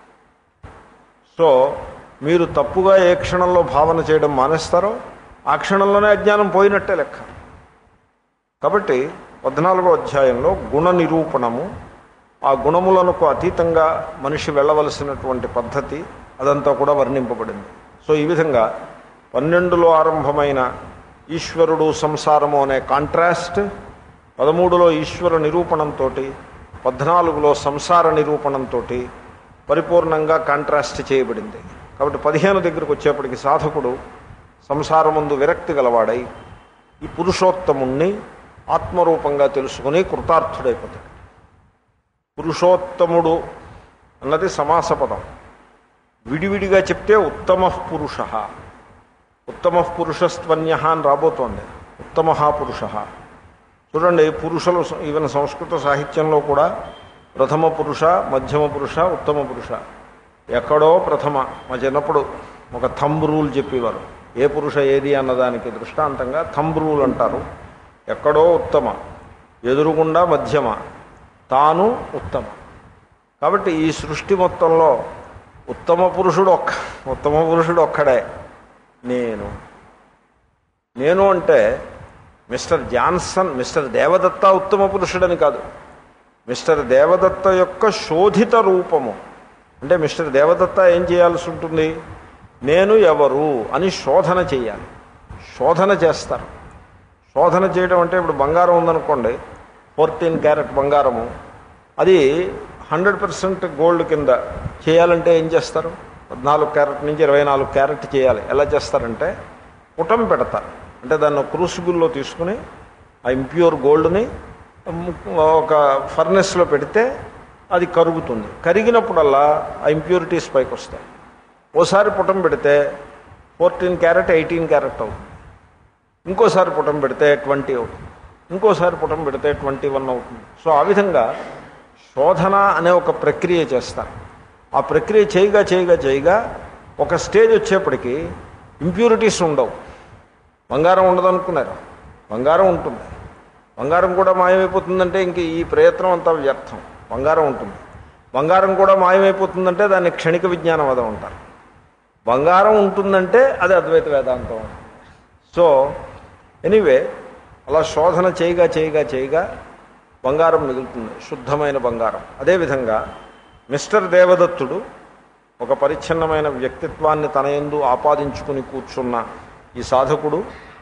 [SPEAKER 1] సో మీరు తప్పుగా ఏ క్షణంలో భావన చేయడం మానేస్తారో ఆ క్షణంలోనే అజ్ఞానం పోయినట్టే లెక్క కాబట్టి పద్నాలుగో అధ్యాయంలో గుణ నిరూపణము ఆ గుణములకు అతీతంగా మనిషి వెళ్ళవలసినటువంటి పద్ధతి అదంతా కూడా వర్ణింపబడింది సో ఈ విధంగా పన్నెండులో ఆరంభమైన ఈశ్వరుడు సంసారము అనే కాంట్రాస్ట్ పదమూడులో ఈశ్వర నిరూపణంతో పద్నాలుగులో సంసార నిరూపణంతో పరిపూర్ణంగా కాంట్రాస్ట్ చేయబడింది కాబట్టి పదిహేను దగ్గరకు వచ్చేప్పటికి సాధకుడు సంసారముందు విరక్తి గలవాడై ఈ పురుషోత్తముణ్ణి ఆత్మరూపంగా తెలుసుకుని కృతార్థుడైపోతాడు పురుషోత్తముడు అన్నది సమాస పదం విడివిడిగా చెప్తే ఉత్తమ పురుష ఉత్తమ పురుషస్త్వన్య అని రాబోతోంది ఉత్తమ పురుష చూడండి పురుషులు ఈవెన్ సంస్కృత సాహిత్యంలో కూడా ప్రథమ పురుష మధ్యమ పురుష ఉత్తమ పురుష ఎక్కడో ప్రథమ మా చిన్నప్పుడు ఒక థంబ్ రూల్ చెప్పేవారు ఏ పురుష ఏది అన్నదానికి దృష్టాంతంగా థంబ్ రూల్ అంటారు ఎక్కడో ఉత్తమ ఎదురుగుండా మధ్యమ తాను ఉత్తమ కాబట్టి ఈ సృష్టి మొత్తంలో ఉత్తమ పురుషుడు ఒక్క ఉత్తమ పురుషుడు ఒక్కడే నేను నేను అంటే మిస్టర్ జాన్సన్ మిస్టర్ దేవదత్త ఉత్తమ పురుషుడని కాదు మిస్టర్ దేవదత్త యొక్క శోధిత రూపము అంటే మిస్టర్ దేవదత్త ఏం చేయాల్సి ఉంటుంది నేను ఎవరు అని శోధన చేయాలి శోధన చేస్తారు శోధన చేయడం అంటే ఇప్పుడు బంగారం ఉందనుకోండి ఫోర్టీన్ క్యారెట్ బంగారము అది హండ్రెడ్ పర్సెంట్ గోల్డ్ కింద చేయాలంటే ఏం చేస్తారు పద్నాలుగు క్యారెట్ నుంచి ఇరవై నాలుగు క్యారెట్ చేయాలి ఎలా చేస్తారంటే పుటం పెడతారు అంటే దాన్ని క్రూసిబుల్లో తీసుకుని ఆ ఇంప్యూర్ గోల్డ్ని ఒక ఫర్నెస్లో పెడితే అది కరుగుతుంది కరిగినప్పుడల్లా ఆ ఇంప్యూరిటీస్ పైకి వస్తాయి ఓసారి పుటం పెడితే ఫోర్టీన్ క్యారెట్ ఎయిటీన్ క్యారెట్ అవుతుంది ఇంకోసారి పుటం పెడితే ట్వంటీ అవుతుంది ఇంకోసారి పుటం పెడితే ట్వంటీ వన్ అవుతుంది సో ఆ విధంగా శోధన అనే ఒక ప్రక్రియ చేస్తారు ఆ ప్రక్రియ చేయగా చేయగా చేయగా ఒక స్టేజ్ వచ్చేప్పటికి ఇంప్యూరిటీస్ ఉండవు బంగారం ఉండదు అనుకున్నారు బంగారం ఉంటుంది బంగారం కూడా మాయమైపోతుందంటే ఇంక ఈ ప్రయత్నం అంతా వ్యర్థం బంగారం ఉంటుంది బంగారం కూడా మాయమైపోతుందంటే దాన్ని క్షణిక విజ్ఞానవాదం అంటారు బంగారం ఉంటుందంటే అది అద్వైత వేదాంతం సో ఎనీవే అలా శోధన చేయగా చేయగా చేయగా బంగారం మిగులుతుంది శుద్ధమైన బంగారం అదేవిధంగా మిస్టర్ దేవదత్తుడు ఒక పరిచ్ఛిన్నమైన వ్యక్తిత్వాన్ని తన యందు ఆపాదించుకుని కూర్చున్న ఈ సాధకుడు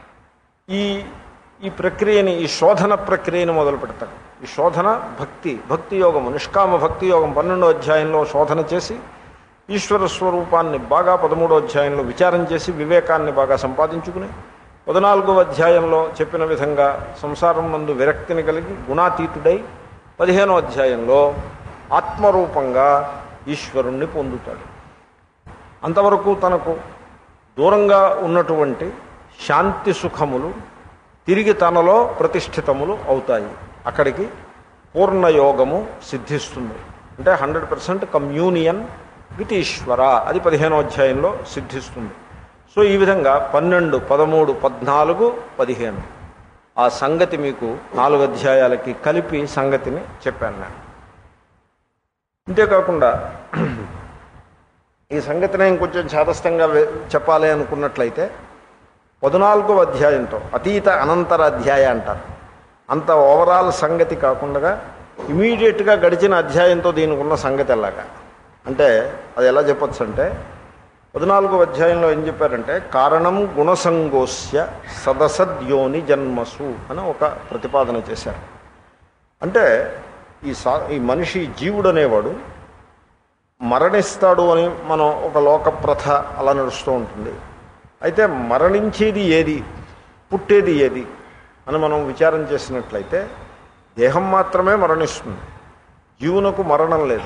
[SPEAKER 1] ఈ ఈ ప్రక్రియని ఈ శోధన ప్రక్రియను మొదలు పెడతాడు ఈ శోధన భక్తి భక్తి యోగము నిష్కామ భక్తి యోగం పన్నెండో అధ్యాయంలో శోధన చేసి ఈశ్వర స్వరూపాన్ని బాగా పదమూడో అధ్యాయంలో విచారం చేసి వివేకాన్ని బాగా సంపాదించుకుని పద్నాలుగవ అధ్యాయంలో చెప్పిన విధంగా సంసారం నందు విరక్తిని కలిగి గుణాతీతుడై పదిహేనో అధ్యాయంలో ఆత్మరూపంగా ఈశ్వరుణ్ణి పొందుతాడు అంతవరకు తనకు దూరంగా ఉన్నటువంటి శాంతి సుఖములు తిరిగి తనలో ప్రతిష్ఠితములు అవుతాయి అక్కడికి పూర్ణయోగము సిద్ధిస్తుంది అంటే hundred percent communion with Ishwara అది పదిహేనో అధ్యాయంలో సిద్ధిస్తుంది సో ఈ విధంగా పన్నెండు పదమూడు పద్నాలుగు పదిహేను ఆ సంగతి మీకు నాలుగు అధ్యాయాలకి కలిపి సంగతిని చెప్పాను నేను అంతేకాకుండా ఈ సంగతిని ఇంకొంచెం చేతస్థంగా వే- చెప్పాలి అనుకున్నట్లయితే పద్నాలుగో అధ్యాయంతో అతీత అనంతర అధ్యాయ అంటారు అంత ఓవరాల్ సంగతి కాకుండా ఇమీడియట్గా గడిచిన అధ్యాయంతో దీనికి ఉన్న సంగతి ఎలాగా అంటే అది ఎలా చెప్పొచ్చు అంటే పద్నాలుగో అధ్యాయంలో ఏం చెప్పారంటే కారణం గుణసంగోస్య సదసద్యోని జన్మసు అని ఒక ప్రతిపాదన చేశారు అంటే ఈ సా ఈ మనిషి జీవుడు అనేవాడు మరణిస్తాడు అని మనం ఒక లోక ప్రథ అలా నడుస్తూ ఉంటుంది అయితే మరణించేది ఏది పుట్టేది ఏది అని మనం విచారం చేసినట్లయితే దేహం మాత్రమే మరణిస్తుంది జీవునకు మరణం లేదు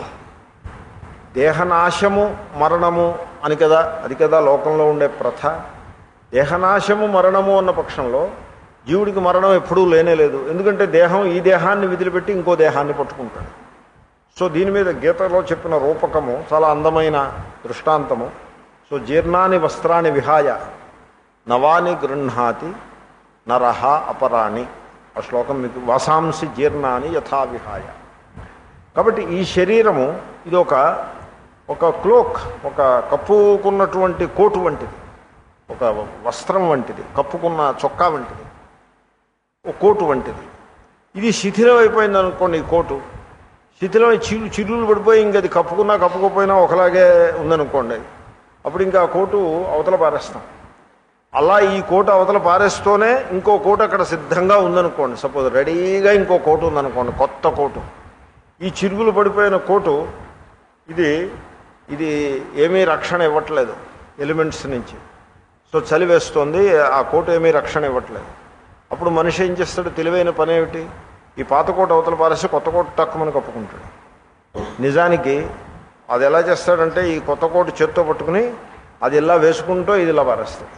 [SPEAKER 1] దేహనాశము మరణము అని కదా అది కదా లోకంలో ఉండే ప్రథ దేహనాశము మరణము అన్న పక్షంలో జీవుడికి మరణం ఎప్పుడూ లేనే లేదు ఎందుకంటే దేహం ఈ దేహాన్ని విదిలిపెట్టి ఇంకో దేహాన్ని పట్టుకుంటాడు సో దీని మీద గీతలో చెప్పిన రూపకము చాలా అందమైన దృష్టాంతము సో జీర్ణాని వస్త్రాన్ని విహాయ నవాని గృహాతి నరహ అపరాణి ఆ శ్లోకం మీకు వాసాంసి జీర్ణాని యథా విహాయ కాబట్టి ఈ శరీరము ఇది ఒక ఒక క్లోక్ ఒక కప్పుకున్నటువంటి కోటు వంటిది ఒక వస్త్రం వంటిది కప్పుకున్న చొక్కా వంటిది ఒక కోటు వంటిది ఇది శిథిలం అయిపోయింది అనుకోండి ఈ కోటు శిథిలం చిల్లు చిల్లులు పడిపోయి ఇంక అది కప్పుకున్నా కప్పుకోపోయినా ఒకలాగే ఉందనుకోండి అప్పుడు ఇంకా ఆ కోటు అవతల పారేస్తాం అలా ఈ కోటు అవతల పారేస్తూనే ఇంకో కోటు అక్కడ సిద్ధంగా ఉందనుకోండి సపోజ్ రెడీగా ఇంకో కోటు ఉందనుకోండి కొత్త కోటు ఈ చిరుగులు పడిపోయిన కోటు ఇది ఇది ఏమీ రక్షణ ఇవ్వట్లేదు ఎలిమెంట్స్ నుంచి సో చలి వేస్తోంది ఆ కోటు ఏమీ రక్షణ ఇవ్వట్లేదు అప్పుడు మనిషి ఏం చేస్తాడు తెలివైన పని ఏమిటి ఈ పాత కోట అవతల పారేసి కొత్త కోట తక్కువని కప్పుకుంటాడు నిజానికి అది ఎలా చేస్తాడంటే ఈ కొత్త కోటు చేత్తో పట్టుకుని అది ఇలా వేసుకుంటూ ఇది ఇలా పారేస్తాడు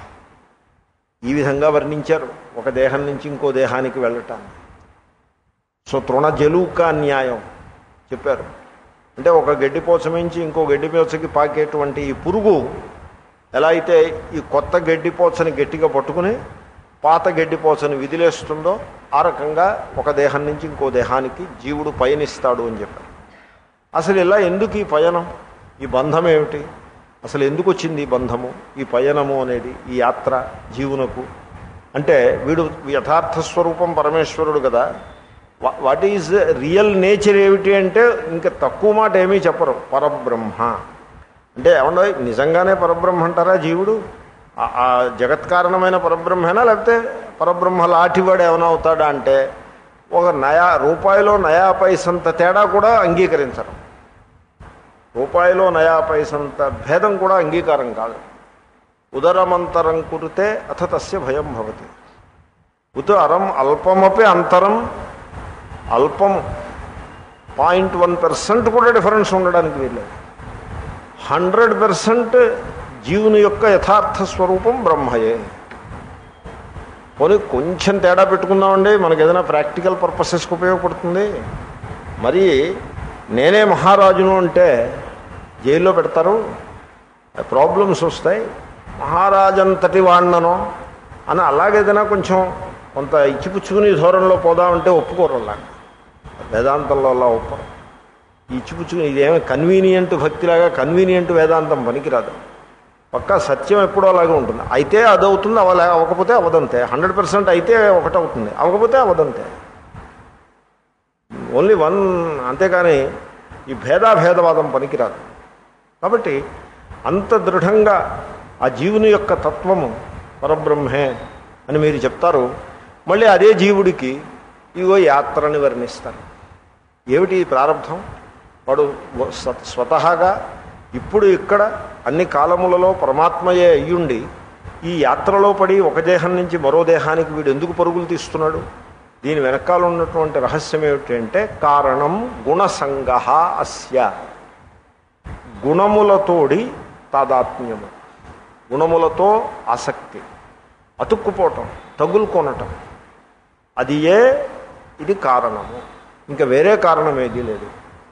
[SPEAKER 1] ఈ విధంగా వర్ణించారు ఒక దేహం నుంచి ఇంకో దేహానికి వెళ్ళటాన్ని సో తృణ జలూక న్యాయం చెప్పారు అంటే ఒక గడ్డిపోచ నుంచి ఇంకో గడ్డిపోచకి పాకేటువంటి ఈ పురుగు ఎలా అయితే ఈ కొత్త గడ్డిపోచని గట్టిగా పట్టుకుని పాత గడ్డిపోచని విదిలేస్తుందో ఆ రకంగా ఒక దేహం నుంచి ఇంకో దేహానికి జీవుడు పయనిస్తాడు అని చెప్పారు అసలు ఇలా ఎందుకు ఈ పయనం ఈ బంధం ఏమిటి అసలు ఎందుకు వచ్చింది ఈ బంధము ఈ పయనము అనేది ఈ యాత్ర జీవునకు అంటే వీడు యథార్థ స్వరూపం పరమేశ్వరుడు కదా వాట్ ఈజ్ రియల్ నేచర్ ఏమిటి అంటే ఇంకా తక్కువ మాట ఏమీ చెప్పరు పరబ్రహ్మ అంటే ఏమన్నా నిజంగానే పరబ్రహ్మ అంటారా జీవుడు ఆ- ఆ జగత్కారణమైన పరబ్రహ్మేనా లేకపోతే పరబ్రహ్మ లాఠీవాడు ఏమైనా అవుతాడా అంటే ఒక నయా రూపాయిలో నయా పైసంత తేడా కూడా అంగీకరించరు రూపాయిలో నయా పైసంత భేదం కూడా అంగీకారం కాదు ఉదరమంతరం కురితే అథ తస్య భయం భవతి ఉత అరం అల్పమపి అంతరం అల్పం పాయింట్ వన్ పర్సెంట్ కూడా డిఫరెన్స్ ఉండడానికి వీల్లేదు హండ్రెడ్ పర్సెంట్ జీవుని యొక్క యథార్థ స్వరూపం బ్రహ్మయే పోనీ కొంచెం తేడా పెట్టుకుందామండి మనకి ఏదైనా ప్రాక్టికల్ పర్పసెస్కి ఉపయోగపడుతుంది మరి నేనే మహారాజును అంటే జైల్లో పెడతారు ప్రాబ్లమ్స్ వస్తాయి మహారాజంతటి వాడినను అని అలాగేదైనా కొంచెం కొంత ఇచ్చిపుచ్చుకుని ధోరణిలో పోదామంటే ఒప్పుకోరు అలాగా వేదాంతంలో అలా ఒప్పరు ఇచ్చిపుచ్చుకుని ఇదేమో కన్వీనియంట్ భక్తిలాగా కన్వీనియంట్ వేదాంతం పనికిరాదు పక్కా సత్యం ఎప్పుడో అలాగే ఉంటుంది అయితే అదవుతుంది అవలే అవ్వకపోతే అవదంతే హండ్రెడ్ పర్సెంట్ అయితే ఒకటవుతుంది అవ్వకపోతే అవదంతే ఓన్లీ వన్ అంతేకాని ఈ భేదాభేదవాదం పనికిరాదు కాబట్టి అంత దృఢంగా ఆ జీవుని యొక్క తత్వము పరబ్రహ్మే అని మీరు చెప్తారు మళ్ళీ అదే జీవుడికి ఇగో యాత్రని వర్ణిస్తారు ఏమిటి ఈ ప్రారంభం వాడు స్వ- స్వతహాగా ఇప్పుడు ఇక్కడ అన్ని కాలములలో పరమాత్మయే అయ్యుండి ఈ యాత్రలో పడి ఒక దేహం నుంచి మరో దేహానికి వీడు ఎందుకు పరుగులు తీస్తున్నాడు దీని వెనకాల ఉన్నటువంటి రహస్యం ఏమిటంటే కారణం గుణసంగ అస్య గుణములతోడి తాదాత్మ్యము గుణములతో ఆసక్తి అతుక్కుపోవటం తగులుకొనటం అది ఏ ఇది కారణము ఇంకా వేరే కారణం ఏదీ లేదు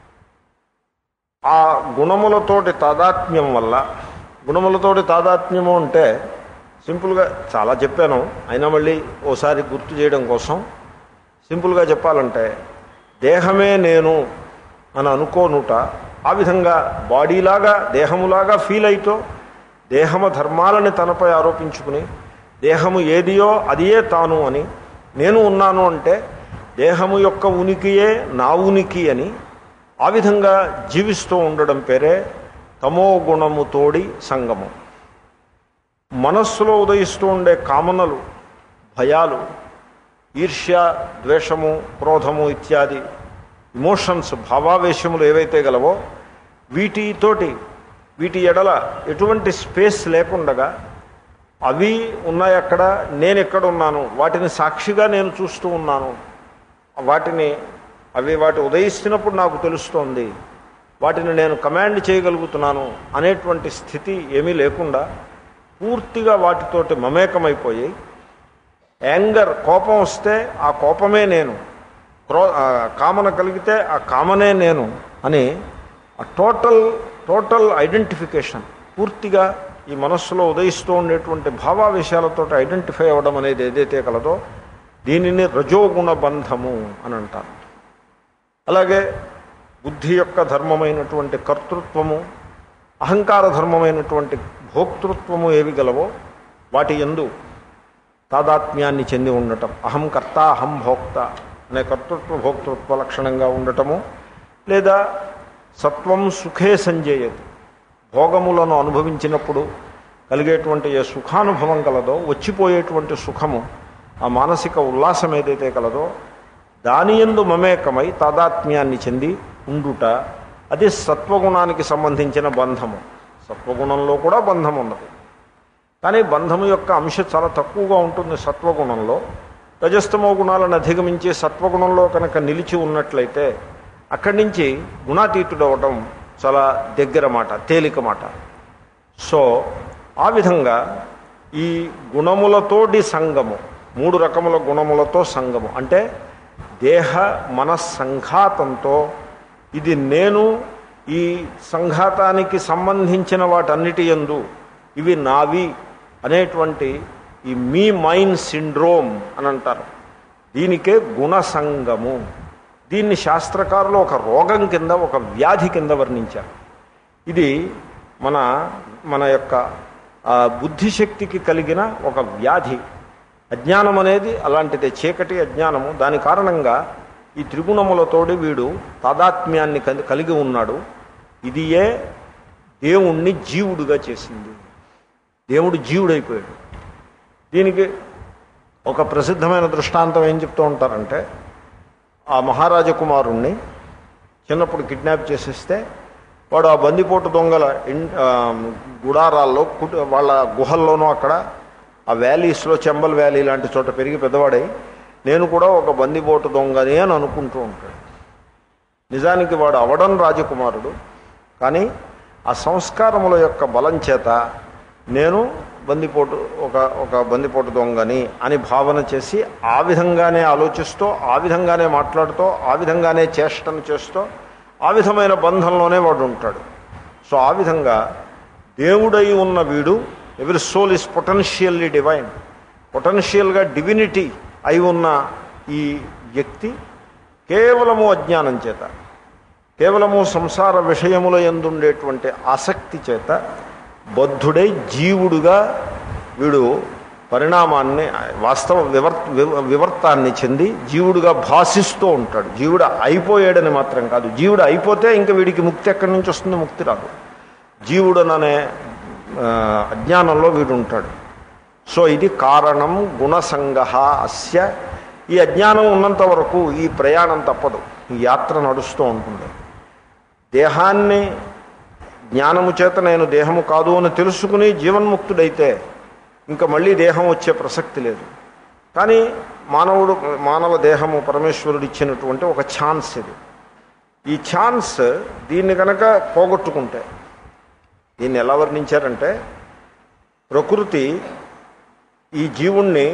[SPEAKER 1] ఆ గుణములతోటి తాదాత్మ్యం వల్ల గుణములతోటి తాదాత్మ్యము అంటే సింపుల్గా చాలా చెప్పాను అయినా మళ్ళీ ఓసారి గుర్తు చేయడం కోసం సింపుల్గా చెప్పాలంటే దేహమే నేను అని అనుకోనుట ఆ విధంగా బాడీలాగా దేహములాగా ఫీల్ అయితో దేహము ధర్మాలని తనపై ఆరోపించుకుని దేహము ఏదియో అదియే తాను అని నేను ఉన్నాను అంటే దేహము యొక్క ఉనికియే నా ఉనికి అని ఆ విధంగా జీవిస్తూ ఉండడం పేరే తమో గుణము తోడి సంగమం మనస్సులో ఉదయిస్తూ ఉండే కామనలు భయాలు ఈర్ష్య ద్వేషము క్రోధము ఇత్యాది ఇమోషన్స్ భావావేశములు ఏవైతే గలవో వీటితోటి వీటి ఎడల ఎటువంటి స్పేస్ లేకుండగా అవి ఉన్నాయి అక్కడ నేను ఎక్కడ ఉన్నాను వాటిని సాక్షిగా నేను చూస్తూ ఉన్నాను వాటిని అవి వాటి ఉదయిస్తున్నప్పుడు నాకు తెలుస్తోంది వాటిని నేను కమాండ్ చేయగలుగుతున్నాను అనేటువంటి స్థితి ఏమీ లేకుండా పూర్తిగా వాటితోటి మమేకమైపోయి యాంగర్ కోపం వస్తే ఆ కోపమే నేను క్రో ఆ కామన కలిగితే ఆ కామనే నేను అని ఆ టోటల్ టోటల్ ఐడెంటిఫికేషన్ పూర్తిగా ఈ మనస్సులో ఉదయిస్తూ ఉండేటువంటి భావావేశాలతో ఐడెంటిఫై అవ్వడం అనేది ఏదైతే కలదో దీనిని రజోగుణ బంధము అని అంటారు అలాగే బుద్ధి యొక్క ధర్మమైనటువంటి కర్తృత్వము అహంకార ధర్మమైనటువంటి భోక్తృత్వము ఏవి గలవో వాటి ఎందు తాదాత్మ్యాన్ని చెంది ఉండటం అహం కర్త అహం భోక్త అనే కర్తృత్వ భోక్తృత్వ లక్షణంగా ఉండటము లేదా సత్వం సుఖే సంజేయతి భోగములను అనుభవించినప్పుడు కలిగేటువంటి ఏ సుఖానుభవం కలదో వచ్చిపోయేటువంటి సుఖము ఆ మానసిక ఉల్లాసం ఏదైతే కలదో దాని ఎందు మమేకమై తాదాత్మ్యాన్ని చెంది ఉండుట అది సత్వగుణానికి సంబంధించిన బంధము సత్వగుణంలో కూడా బంధం ఉన్నది కానీ బంధము యొక్క అంశ చాలా తక్కువగా ఉంటుంది సత్వగుణంలో రజస్తమో గుణాలను అధిగమించి సత్వగుణంలో కనుక నిలిచి ఉన్నట్లయితే అక్కడి నుంచి గుణాతీతుడవటం చాలా దగ్గర మాట తేలిక మాట సో ఆ విధంగా ఈ గుణములతోటి సంగము మూడు రకముల గుణములతో సంగము అంటే దేహ మనస్సంఘాతంతో ఇది నేను ఈ సంఘాతానికి సంబంధించిన వాటన్నిటి ఎందు ఇవి నావి అనేటువంటి ఈ మీ మైండ్ సిండ్రోమ్ అని అంటారు దీనికే గుణసంగము దీన్ని శాస్త్రకారులు ఒక రోగం కింద ఒక వ్యాధి కింద వర్ణించారు ఇది మన మన యొక్క ఆ, బుద్ధిశక్తికి కలిగిన ఒక వ్యాధి అజ్ఞానం అనేది అలాంటిదే చీకటి అజ్ఞానము దాని కారణంగా ఈ త్రిగుణములతోటి వీడు తాదాత్మ్యాన్ని కలి- కలిగి ఉన్నాడు ఇది ఏ దేవుణ్ణి జీవుడుగా చేసింది దేవుడు జీవుడైపోయాడు దీనికి ఒక ప్రసిద్ధమైన దృష్టాంతం ఏం చెప్తూ ఉంటారంటే ఆ మహారాజ కుమారుణ్ణి చిన్నప్పుడు కిడ్నాప్ చేసేస్తే వాడు ఆ బందిపోటు దొంగల ఇన్ ఆ, గుడారాల్లో కుట- వాళ్ళ గుహల్లోనూ అక్కడ ఆ వ్యాలీస్లో చెంబల్ వ్యాలీ లాంటి చోట పెరిగి పెద్దవాడై నేను కూడా ఒక బందిపోటు దొంగని అని అనుకుంటూ ఉంటాడు నిజానికి వాడు అవడం రాజకుమారుడు కానీ ఆ సంస్కారముల యొక్క బలం చేత నేను బందిపోటు ఒక ఒక బందిపోటు దొంగని అని భావన చేసి ఆ విధంగానే ఆలోచిస్తూ ఆ విధంగానే మాట్లాడుతూ ఆ విధంగానే చేష్టను చేస్తూ ఆ విధమైన బంధంలోనే వాడు ఉంటాడు సో ఆ విధంగా దేవుడై ఉన్న వీడు ఎవరి సోల్ ఇస్ పొటెన్షియల్లీ డివైన్ పొటెన్షియల్గా డివినిటీ అయి ఉన్న ఈ వ్యక్తి కేవలము అజ్ఞానం చేత కేవలము సంసార విషయముల ఎందుండేటువంటి ఆసక్తి చేత బద్ధుడై జీవుడుగా వీడు పరిణామాన్ని వాస్తవ వివర్ వివ- వివర్తాన్ని చెంది జీవుడుగా భాషిస్తూ ఉంటాడు జీవుడు అయిపోయాడని మాత్రం కాదు జీవుడు అయిపోతే ఇంకా వీడికి ముక్తి ఎక్కడి నుంచి వస్తుంది ముక్తి రాదు జీవుడననే ఆ, అజ్ఞానంలో వీడు ఉంటాడు సో ఇది కారణం గుణసంగ అస్య ఈ అజ్ఞానం ఉన్నంత వరకు ఈ ప్రయాణం తప్పదు ఈ యాత్ర నడుస్తూ ఉంటుంది దేహాన్ని జ్ఞానము చేత నేను దేహము కాదు అని తెలుసుకుని జీవన్ముక్తుడైతే ఇంకా మళ్ళీ దేహం వచ్చే ప్రసక్తి లేదు కానీ మానవుడు మానవ దేహము పరమేశ్వరుడు ఇచ్చినటువంటి ఒక ఛాన్స్ ఇది ఈ ఛాన్స్ దీన్ని కనుక పోగొట్టుకుంటే దీన్ని ఎలా వర్ణించారంటే ప్రకృతి ఈ జీవుణ్ణి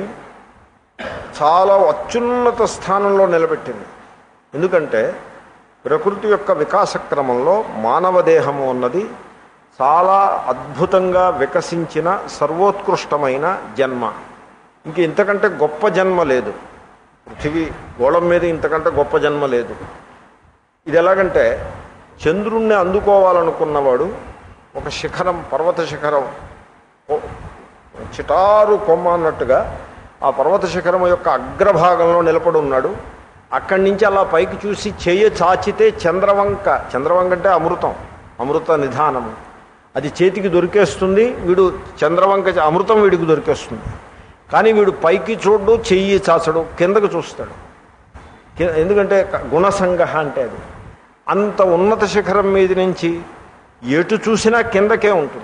[SPEAKER 1] చాలా అత్యున్నత స్థానంలో నిలబెట్టింది ఎందుకంటే ప్రకృతి యొక్క వికాస క్రమంలో మానవ దేహము అన్నది చాలా అద్భుతంగా వికసించిన సర్వోత్కృష్టమైన జన్మ ఇంక ఇంతకంటే గొప్ప జన్మ లేదు పృథివీ గోళం మీద ఇంతకంటే గొప్ప జన్మ లేదు ఇది ఎలాగంటే చంద్రుణ్ణి అందుకోవాలనుకున్నవాడు ఒక శిఖరం పర్వత శిఖరం ఓ- చిటారు కొమ్మ అన్నట్టుగా ఆ పర్వత శిఖరం యొక్క అగ్రభాగంలో నిలబడి ఉన్నాడు అక్కడి నుంచి అలా పైకి చూసి చెయ్యి చాచితే చంద్రవంక చంద్రవంక అంటే అమృతం అమృత నిధానము అది చేతికి దొరికేస్తుంది వీడు చంద్రవంక అమృతం వీడికి దొరికేస్తుంది కానీ వీడు పైకి చూడు చెయ్యి చాచడు కిందకు చూస్తాడు కి- ఎందుకంటే క- గుణసంగ అంటే అది అంత ఉన్నత శిఖరం మీద నుంచి ఎటు చూసినా కిందకే ఉంటుంది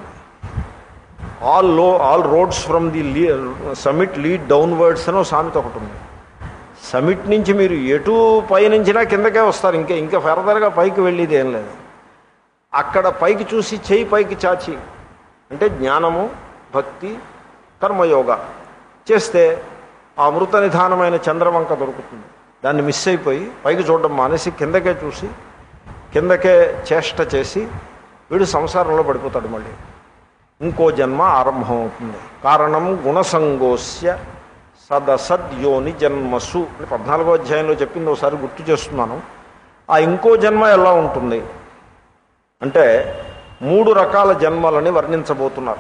[SPEAKER 1] ఆల్ లో ఆల్ రోడ్స్ ఫ్రమ్ ది లీ సమిట్ లీడ్ డౌన్వర్డ్స్ అని ఒక సామెత ఒకటి ఉంది సమిట్ నుంచి మీరు ఎటు పైనుంచినా కిందకే వస్తారు ఇంకా ఇంకా ఫర్దర్గా పైకి వెళ్ళేది ఏం లేదు అక్కడ పైకి చూసి చేయి పైకి చాచి అంటే జ్ఞానము భక్తి కర్మయోగ చేస్తే ఆ అమృత నిధానమైన చంద్రవంక దొరుకుతుంది దాన్ని మిస్ అయిపోయి పైకి చూడడం మానేసి కిందకే చూసి కిందకే చేష్ట చేసి వీడు సంసారంలో పడిపోతాడు మళ్ళీ ఇంకో జన్మ ఆరంభం అవుతుంది కారణం గుణసంగోస్య సదసద్యోని జన్మసు అని పద్నాలుగో అధ్యాయంలో చెప్పింది ఒకసారి గుర్తు చేస్తున్నాను ఆ ఇంకో జన్మ ఎలా ఉంటుంది అంటే మూడు రకాల జన్మలని వర్ణించబోతున్నారు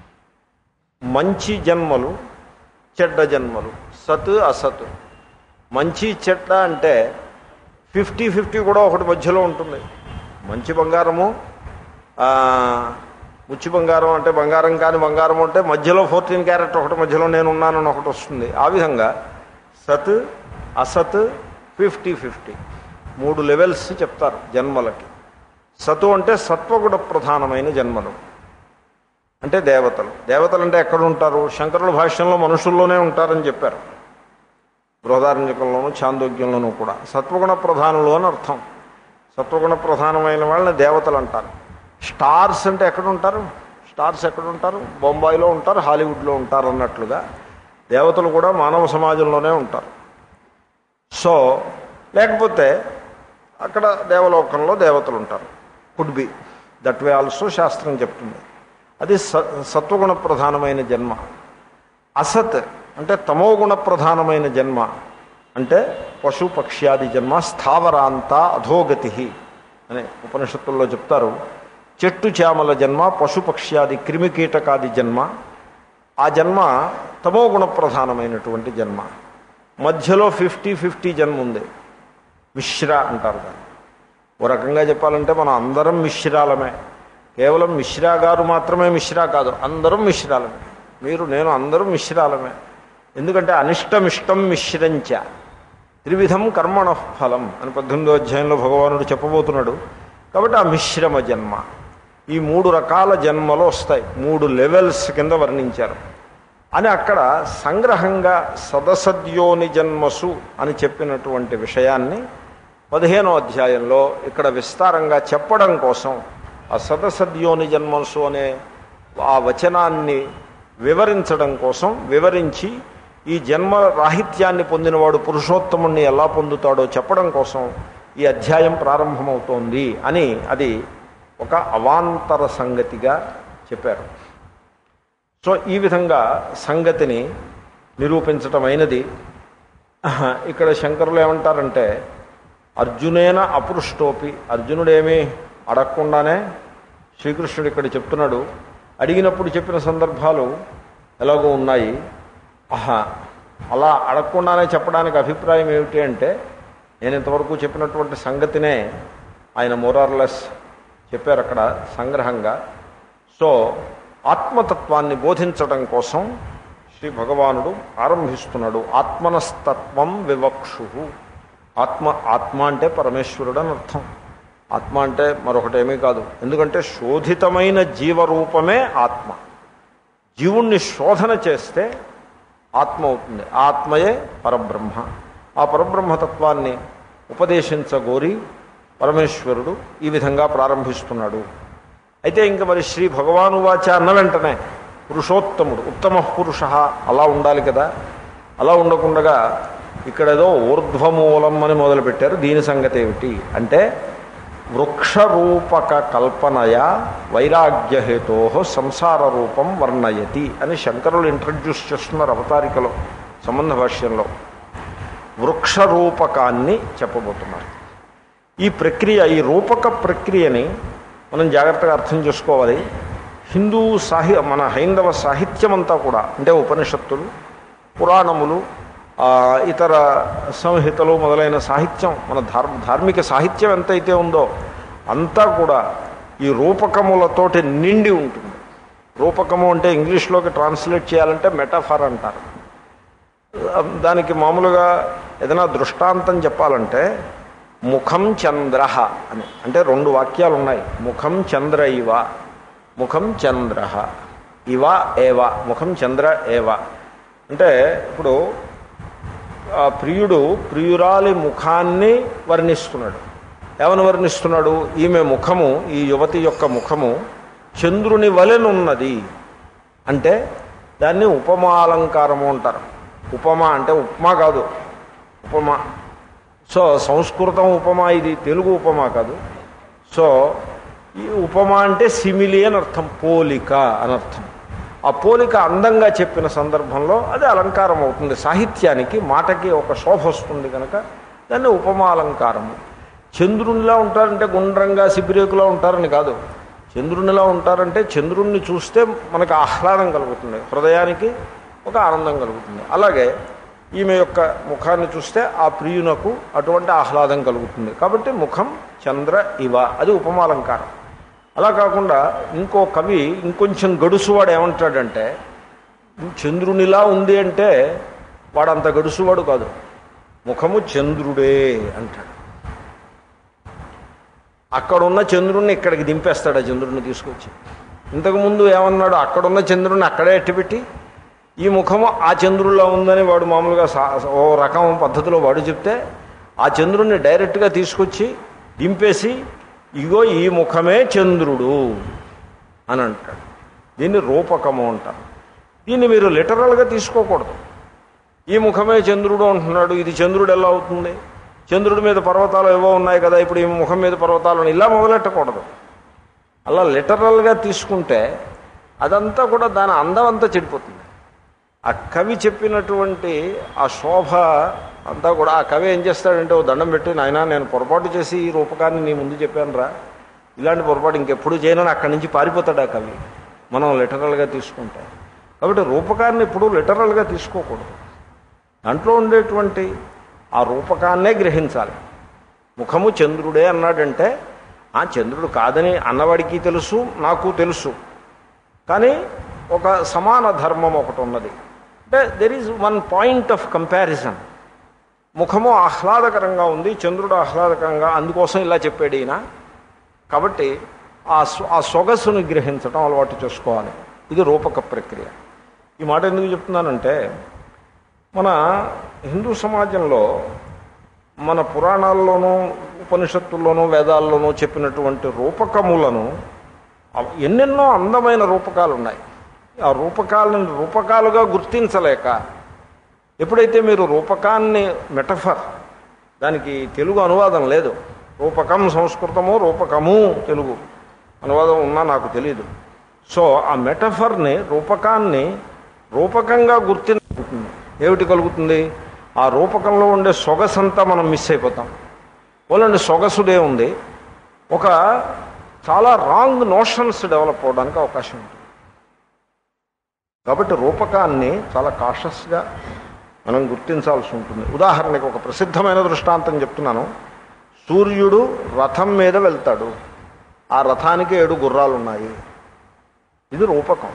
[SPEAKER 1] మంచి జన్మలు చెడ్డ జన్మలు సత్ అసత్ మంచి చెడ్డ అంటే ఫిఫ్టీ ఫిఫ్టీ కూడా ఒకటి మధ్యలో ఉంటుంది మంచి బంగారము ఆ, ముచ్చి బంగారం అంటే బంగారం కాని బంగారం అంటే మధ్యలో ఫోర్టీన్ క్యారెట్ ఒకటి మధ్యలో నేను ఉన్నానని ఒకటి వస్తుంది ఆ విధంగా సత్ అసత్ ఫిఫ్టీ ఫిఫ్టీ మూడు లెవెల్స్ చెప్తారు జన్మలకి సతు అంటే సత్వగుణ ప్రధానమైన జన్మలు అంటే దేవతలు దేవతలు అంటే ఎక్కడ ఉంటారు శంకరుల భాష్యంలో మనుషుల్లోనే ఉంటారని చెప్పారు బృహదారణ్యకంలోను చాందోగ్యంలోనూ కూడా సత్వగుణ ప్రధానులు అని అర్థం సత్వగుణ ప్రధానమైన వాళ్ళని దేవతలు అంటారు స్టార్స్ అంటే ఎక్కడ ఉంటారు స్టార్స్ ఎక్కడ ఉంటారు బొంబాయిలో ఉంటారు హాలీవుడ్లో ఉంటారు అన్నట్లుగా దేవతలు కూడా మానవ సమాజంలోనే ఉంటారు సో లేకపోతే అక్కడ దేవలోకంలో దేవతలు ఉంటారు could be that way also శాస్త్రం చెప్తుంది అది స సత్వగుణ ప్రధానమైన జన్మ అసత్ అంటే తమోగుణ ప్రధానమైన జన్మ అంటే పశు పక్ష్యాది జన్మ స్థావరాంత అధోగతి అని ఉపనిషత్తుల్లో చెప్తారు చెట్టు చేమల జన్మ పశు పక్ష్యాది క్రిమికీటకాది జన్మ ఆ జన్మ తమోగుణ ప్రధానమైనటువంటి జన్మ మధ్యలో ఫిఫ్టీ ఫిఫ్టీ జన్మ ఉంది మిశ్ర అంటారు దాన్ని ఓ రకంగా చెప్పాలంటే మనం అందరం మిశ్రాలమే కేవలం మిశ్రా గారు మాత్రమే మిశ్రా కాదు అందరం మిశ్రాలమే మీరు నేను అందరం మిశ్రాలమే ఎందుకంటే అనిష్టమిష్టం మిశ్రంచ త్రివిధం కర్మణ ఫలం అని పద్దెనిమిదో అధ్యాయంలో భగవానుడు చెప్పబోతున్నాడు కాబట్టి ఆ మిశ్రమ జన్మ ఈ మూడు రకాల జన్మలు వస్తాయి మూడు లెవెల్స్ కింద వర్ణించారు అని అక్కడ సంగ్రహంగా సదసద్యోని జన్మసు అని చెప్పినటువంటి విషయాన్ని పదిహేనో అధ్యాయంలో ఇక్కడ విస్తారంగా చెప్పడం కోసం ఆ సదసద్యోని జన్మసు అనే ఆ వచనాన్ని వివరించడం కోసం వివరించి ఈ జన్మ రాహిత్యాన్ని పొందినవాడు పురుషోత్తముణ్ణి ఎలా పొందుతాడో చెప్పడం కోసం ఈ అధ్యాయం ప్రారంభమవుతోంది అని అది ఒక అవాంతర సంగతిగా చెప్పారు సో ఈ విధంగా సంగతిని నిరూపించటమైనది ఇక్కడ శంకరులు ఏమంటారంటే అర్జునేన అపృష్టోపి అర్జునుడేమీ అడగకుండానే శ్రీకృష్ణుడు ఇక్కడ చెప్తున్నాడు అడిగినప్పుడు చెప్పిన సందర్భాలు ఎలాగో ఉన్నాయి ఆహా అలా అడగకుండానే చెప్పడానికి అభిప్రాయం ఏమిటి అంటే నేను ఇంతవరకు చెప్పినటువంటి సంగతినే ఆయన మోరార్లెస్ చెప్పారు అక్కడ సంగ్రహంగా సో ఆత్మతత్వాన్ని బోధించడం కోసం శ్రీ భగవానుడు ఆరంభిస్తున్నాడు ఆత్మనస్తత్వం వివక్షు ఆత్మ ఆత్మ అంటే పరమేశ్వరుడు అని అర్థం ఆత్మ అంటే మరొకటేమీ కాదు ఎందుకంటే శోధితమైన జీవరూపమే ఆత్మ జీవుణ్ణి శోధన చేస్తే ఆత్మ అవుతుంది ఆత్మయే పరబ్రహ్మ ఆ పరబ్రహ్మతత్వాన్ని ఉపదేశించగోరి పరమేశ్వరుడు ఈ విధంగా ప్రారంభిస్తున్నాడు అయితే ఇంక మరి శ్రీ భగవాను వాచ అన్న వెంటనే పురుషోత్తముడు ఉత్తమ పురుష అలా ఉండాలి కదా అలా ఉండకుండగా ఇక్కడ ఏదో ఊర్ధ్వమూలం అని మొదలుపెట్టారు దీని సంగతి ఏమిటి అంటే వృక్షరూపక కల్పనయ వైరాగ్యహేతో సంసార రూపం వర్ణయతి అని శంకరులు ఇంట్రడ్యూస్ చేస్తున్నారు అవతారికలో సంబంధ భాష్యంలో వృక్షరూపకాన్ని చెప్పబోతున్నారు ఈ ప్రక్రియ ఈ రూపక ప్రక్రియని మనం జాగ్రత్తగా అర్థం చేసుకోవాలి హిందూ సాహి మన హైందవ సాహిత్యం అంతా కూడా అంటే ఉపనిషత్తులు పురాణములు ఆ, ఇతర సంహితలు మొదలైన సాహిత్యం మన ధార్ ధార్మిక సాహిత్యం ఎంతైతే ఉందో అంతా కూడా ఈ రూపకములతోటి నిండి ఉంటుంది రూపకము అంటే ఇంగ్లీష్లోకి ట్రాన్స్లేట్ చేయాలంటే మెటాఫర్ అంటారు దానికి మామూలుగా ఏదైనా దృష్టాంతం చెప్పాలంటే ముఖం చంద్ర అని అంటే రెండు వాక్యాలు ఉన్నాయి ముఖం చంద్ర ఇవ ముఖం చంద్ర ఇవ ఏవ ముఖం చంద్ర ఏవ అంటే ఇప్పుడు ఆ ప్రియుడు ప్రియురాలి ముఖాన్ని వర్ణిస్తున్నాడు ఏమని వర్ణిస్తున్నాడు ఈమె ముఖము ఈ యువతి యొక్క ముఖము చంద్రుని వలెనున్నది అంటే దాన్ని ఉపమాలంకారము అంటారు ఉపమా అంటే ఉపమా కాదు ఉపమా సో సంస్కృతం ఉపమా ఇది తెలుగు ఉపమా కాదు సో ఈ ఉపమా అంటే సిమిలి అని అర్థం పోలిక అని అర్థం ఆ పోలిక అందంగా చెప్పిన సందర్భంలో అది అలంకారం అవుతుంది సాహిత్యానికి మాటకి ఒక శోభ వస్తుంది కనుక దాన్ని ఉపమాలంకారము చంద్రునిలా ఉంటారంటే గుండ్రంగా శిబిరేకులా ఉంటారని కాదు చంద్రునిలా ఉంటారంటే చంద్రుణ్ణి చూస్తే మనకు ఆహ్లాదం కలుగుతుంది హృదయానికి ఒక ఆనందం కలుగుతుంది అలాగే ఈమె యొక్క ముఖాన్ని చూస్తే ఆ ప్రియునకు అటువంటి ఆహ్లాదం కలుగుతుంది కాబట్టి ముఖం చంద్ర ఇవ అది ఉపమాలంకారం అలా కాకుండా ఇంకో కవి ఇంకొంచెం గడుసువాడు ఏమంటాడంటే చంద్రునిలా ఉంది అంటే వాడంత గడుసువాడు కాదు ముఖము చంద్రుడే అంటాడు అక్కడున్న చంద్రుణ్ణి ఇక్కడికి దింపేస్తాడు ఆ చంద్రుడిని తీసుకొచ్చి ఇంతకుముందు ఏమన్నాడు అక్కడున్న చంద్రుడిని అక్కడే ఎట్టిపెట్టి ఈ ముఖము ఆ చంద్రుల్లో ఉందని వాడు మామూలుగా సా ఓ రకం పద్ధతిలో వాడు చెప్తే ఆ చంద్రుణ్ణి డైరెక్ట్గా తీసుకొచ్చి దింపేసి ఇగో ఈ ముఖమే చంద్రుడు అని అంటాడు దీన్ని రూపకము అంటారు దీన్ని మీరు లిటరల్గా తీసుకోకూడదు ఈ ముఖమే చంద్రుడు అంటున్నాడు ఇది చంద్రుడు ఎలా అవుతుంది చంద్రుడి మీద పర్వతాలు ఏవో ఉన్నాయి కదా ఇప్పుడు ఈ ముఖం మీద పర్వతాలు ఇలా మొదలెట్టకూడదు అలా లిటరల్గా తీసుకుంటే అదంతా కూడా దాని అందం అంతా చెడిపోతుంది ఆ కవి చెప్పినటువంటి ఆ శోభ అంతా కూడా ఆ కవి ఏం చేస్తాడంటే ఓ దండం పెట్టి నాయన నేను పొరపాటు చేసి ఈ రూపకాన్ని నీ ముందు చెప్పాను రా ఇలాంటి పొరపాటు ఇంకెప్పుడు చేయనని అక్కడి నుంచి పారిపోతాడు ఆ కవి మనం లిటరల్గా తీసుకుంటే కాబట్టి రూపకాన్ని ఇప్పుడు లిటరల్గా తీసుకోకూడదు దాంట్లో ఉండేటువంటి ఆ రూపకాన్నే గ్రహించాలి ముఖము చంద్రుడే అన్నాడంటే ఆ చంద్రుడు కాదని అన్నవాడికి తెలుసు నాకు తెలుసు కానీ ఒక సమాన ధర్మం ఒకటి ఉన్నది అంటే there is one point of comparison ముఖము ఆహ్లాదకరంగా ఉంది చంద్రుడు ఆహ్లాదకరంగా అందుకోసం ఇలా చెప్పాడు ఈయన కాబట్టి ఆ స్వ- ఆ సొగసును గ్రహించడం అలవాటు చేసుకోవాలి ఇది రూపక ప్రక్రియ ఈ మాట ఎందుకు చెప్తున్నానంటే మన హిందూ సమాజంలో మన పురాణాల్లోనూ ఉపనిషత్తుల్లోనూ వేదాల్లోనూ చెప్పినటువంటి రూపకములను అవ- ఎన్నెన్నో అందమైన రూపకాలు ఉన్నాయి ఆ రూపకాలను రూపకాలుగా గుర్తించలేక ఎప్పుడైతే మీరు రూపకాన్ని మెటఫర్ దానికి తెలుగు అనువాదం లేదు రూపకం సంస్కృతము రూపకము తెలుగు అనువాదం ఉన్నా నాకు తెలియదు సో ఆ మెటఫర్ని రూపకాన్ని రూపకంగా గుర్తించుకుంటుంది ఏమిటి కలుగుతుంది ఆ రూపకంలో ఉండే సొగసంతా మనం మిస్ అయిపోతాం ఓలండి సొగసుడే ఉంది ఒక చాలా రాంగ్ నోషన్స్ డెవలప్ అవడానికి అవకాశం ఉంటుంది కాబట్టి రూపకాన్ని చాలా కాషస్గా మనం గుర్తించాల్సి ఉంటుంది ఉదాహరణకి ఒక ప్రసిద్ధమైన దృష్టాంతం చెప్తున్నాను సూర్యుడు రథం మీద వెళ్తాడు ఆ రథానికి ఏడు గుర్రాలు ఉన్నాయి ఇది రూపకం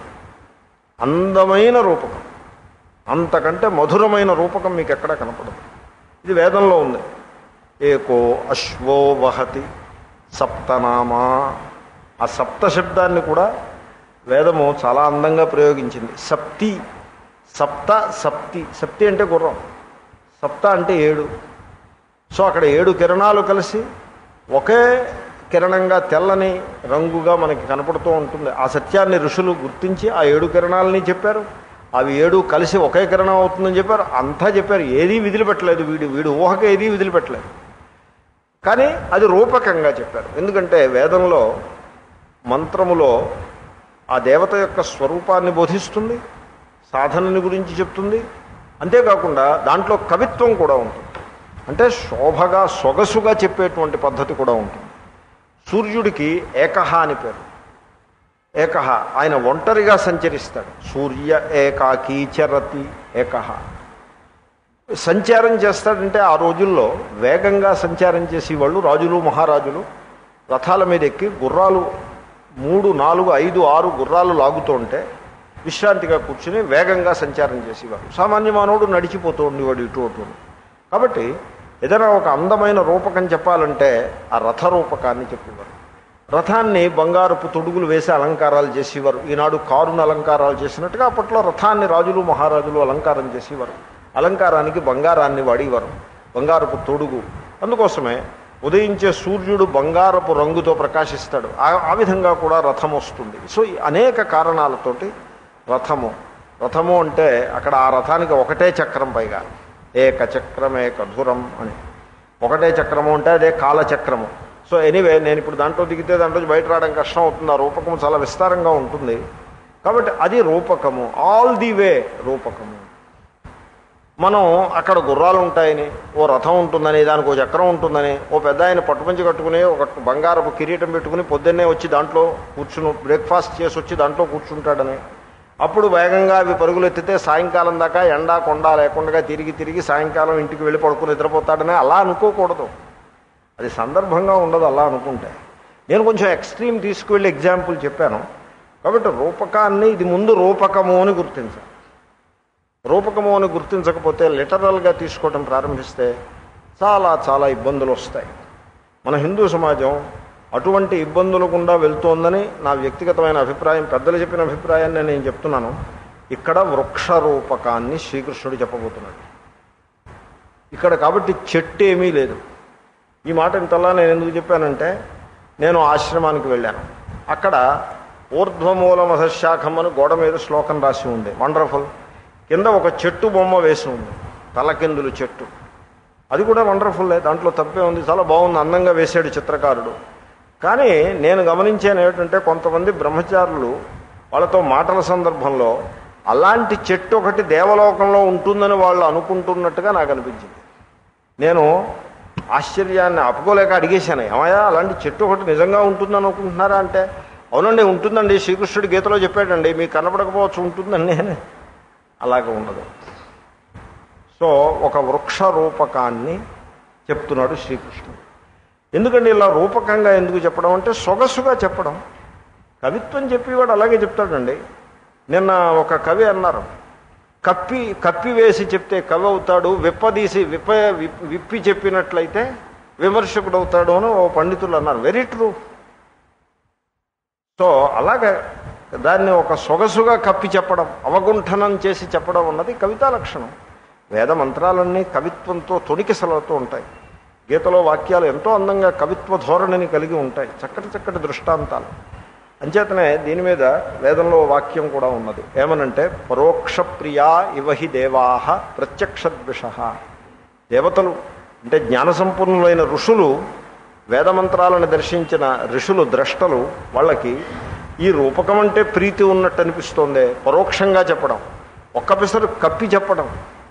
[SPEAKER 1] అందమైన రూపకం అంతకంటే మధురమైన రూపకం మీకు ఎక్కడ కనపడదు ఇది వేదంలో ఉంది ఏకో అశ్వో వహతి సప్తనామా ఆ సప్త శబ్దాన్ని కూడా వేదము చాలా అందంగా ప్రయోగించింది సప్తి సప్త సప్తి సప్తి అంటే గుర్రం సప్త అంటే ఏడు సో అక్కడ ఏడు కిరణాలు కలిసి ఒకే కిరణంగా తెల్లని రంగుగా మనకి కనపడుతూ ఉంటుంది ఆ సత్యాన్ని ఋషులు గుర్తించి ఆ ఏడు కిరణాలని చెప్పారు అవి ఏడు కలిసి ఒకే కిరణం అవుతుందని చెప్పారు అంతా చెప్పారు ఏదీ విధులు పెట్టలేదు వీడు వీడు ఊహకి ఏదీ విధులు పెట్టలేదు కానీ అది రూపకంగా చెప్పారు ఎందుకంటే వేదంలో మంత్రములో ఆ దేవత యొక్క స్వరూపాన్ని బోధిస్తుంది సాధనని గురించి చెప్తుంది అంతేకాకుండా దాంట్లో కవిత్వం కూడా ఉంటుంది అంటే శోభగా సొగసుగా చెప్పేటువంటి పద్ధతి కూడా ఉంటుంది సూర్యుడికి ఏకహ అని పేరు ఏకహ ఆయన ఒంటరిగా సంచరిస్తాడు సూర్య ఏకాకీ చరతి ఏకహ సంచారం చేస్తాడంటే ఆ రోజుల్లో వేగంగా సంచారం చేసేవాళ్ళు రాజులు మహారాజులు రథాల మీద ఎక్కి గుర్రాలు మూడు నాలుగు ఐదు ఆరు గుర్రాలు లాగుతుంటే విశ్రాంతిగా కూర్చుని వేగంగా సంచారం చేసేవారు సామాన్య మానవుడు నడిచిపోతూ ఉండేవాడు ఇటు అటు కాబట్టి ఏదైనా ఒక అందమైన రూపకం చెప్పాలంటే ఆ రథ రూపకాన్ని చెప్పేవారు రథాన్ని బంగారపు తొడుగులు వేసి అలంకారాలు చేసేవారు ఈనాడు కారును అలంకారాలు చేసినట్టుగా అప్పట్లో రథాన్ని రాజులు మహారాజులు అలంకారం చేసేవారు అలంకారానికి బంగారాన్ని వాడేవారు బంగారపు తొడుగు అందుకోసమే ఉదయించే సూర్యుడు బంగారపు రంగుతో ప్రకాశిస్తాడు ఆ ఆ విధంగా కూడా రథం వస్తుంది సో ఈ అనేక కారణాలతోటి రథము రథము అంటే అక్కడ ఆ రథానికి ఒకటే చక్రం పైగా ఏక చక్రమే కధురం అని ఒకటే చక్రము అంటే అదే కాలచక్రము సో ఎనీవే నేను ఇప్పుడు దాంట్లో దిగితే దాంట్లో బయట రావడం కష్టం అవుతుంది ఆ రూపకము చాలా విస్తారంగా ఉంటుంది కాబట్టి అది రూపకము ఆల్ ది వే రూపకము మనం అక్కడ గుర్రాలు ఉంటాయని ఓ రథం ఉంటుందని దానికి ఓ చక్రం ఉంటుందని ఓ పెద్ద ఆయన పట్టుపంచి కట్టుకుని ఒక బంగారపు కిరీటం పెట్టుకుని పొద్దున్నే వచ్చి దాంట్లో కూర్చుని బ్రేక్ఫాస్ట్ చేసి వచ్చి దాంట్లో కూర్చుంటాడని అప్పుడు వేగంగా అవి పరుగులు ఎత్తితే సాయంకాలం దాకా ఎండా కొండ లేకుండా తిరిగి తిరిగి సాయంకాలం ఇంటికి వెళ్ళి పడుకుని నిద్రపోతాడని అలా అనుకోకూడదు అది సందర్భంగా ఉండదు అలా అనుకుంటే నేను కొంచెం ఎక్స్ట్రీమ్ తీసుకువెళ్ళి ఎగ్జాంపుల్ చెప్పాను కాబట్టి రూపకాన్ని ఇది ముందు రూపకము అని గుర్తించాలి రూపకము అని గుర్తించకపోతే లిటరల్గా తీసుకోవటం ప్రారంభిస్తే చాలా చాలా ఇబ్బందులు వస్తాయి మన హిందూ సమాజం అటువంటి ఇబ్బందులు గుండా వెళ్తోందని నా వ్యక్తిగతమైన అభిప్రాయం పెద్దలు చెప్పిన అభిప్రాయాన్ని నేను చెప్తున్నాను ఇక్కడ వృక్ష రూపకాన్ని శ్రీకృష్ణుడు చెప్పబోతున్నాడు ఇక్కడ కాబట్టి చెట్టు ఏమీ లేదు ఈ మాట ఇంతలా నేను ఎందుకు చెప్పానంటే నేను ఆశ్రమానికి వెళ్ళాను అక్కడ ఊర్ధ్వమూల మధశాఖం అని గోడ మీద శ్లోకం రాసి ఉంది వండర్ఫుల్ కింద ఒక చెట్టు బొమ్మ వేసి ఉంది తలకిందులు చెట్టు అది కూడా వండర్ఫుల్లే దాంట్లో తప్పే ఉంది చాలా బాగుంది అందంగా వేసాడు చిత్రకారుడు కానీ నేను గమనించాను ఏమిటంటే కొంతమంది బ్రహ్మచారులు వాళ్ళతో మాటల సందర్భంలో అలాంటి చెట్టు ఒకటి దేవలోకంలో ఉంటుందని వాళ్ళు అనుకుంటున్నట్టుగా నాకు అనిపించింది నేను ఆశ్చర్యాన్ని ఆపుకోలేక అడిగేశాను ఏమయ్యా అలాంటి చెట్టు ఒకటి నిజంగా ఉంటుందని అనుకుంటున్నారా అంటే అవునండి ఉంటుందండి శ్రీకృష్ణుడు గీతలో చెప్పాడండి మీకు కనపడకపోవచ్చు ఉంటుందండి అని అలాగే ఉండదు సో ఒక వృక్ష రూపకాన్ని చెప్తున్నాడు శ్రీకృష్ణుడు ఎందుకంటే ఇలా రూపకంగా ఎందుకు చెప్పడం అంటే సొగసుగా చెప్పడం కవిత్వం చెప్పేవాడు అలాగే చెప్తాడండి నిన్న ఒక కవి అన్నారు కప్పి కప్పి వేసి చెప్తే కవి అవుతాడు విప్పదీసి విప్ప విప్- విప్పి చెప్పినట్లయితే విమర్శకుడు అవుతాడు అని ఓ పండితులు అన్నారు వెరీ ట్రూ సో అలాగే దాన్ని ఒక సొగసుగా కప్పి చెప్పడం అవగుంఠనం చేసి చెప్పడం అన్నది కవితా లక్షణం వేద మంత్రాలన్నీ కవిత్వంతో తొణికిసలతో ఉంటాయి గీతలో వాక్యాలు ఎంతో అందంగా కవిత్వ ధోరణిని కలిగి ఉంటాయి చక్కటి చక్కటి దృష్టాంతాలు అంచేతనే దీని మీద వేదంలో వాక్యం కూడా ఉన్నది ఏమనంటే పరోక్ష ప్రియా ఇవహి దేవాహ ప్రత్యక్షద్విష దేవతలు అంటే జ్ఞాన సంపన్నులైన ఋషులు వేదమంత్రాలను దర్శించిన ఋషులు ద్రష్టలు వాళ్ళకి ఈ రూపకం అంటే ప్రీతి ఉన్నట్టు అనిపిస్తోంది పరోక్షంగా చెప్పడం ఒక్క పిసరు కప్పి చెప్పడం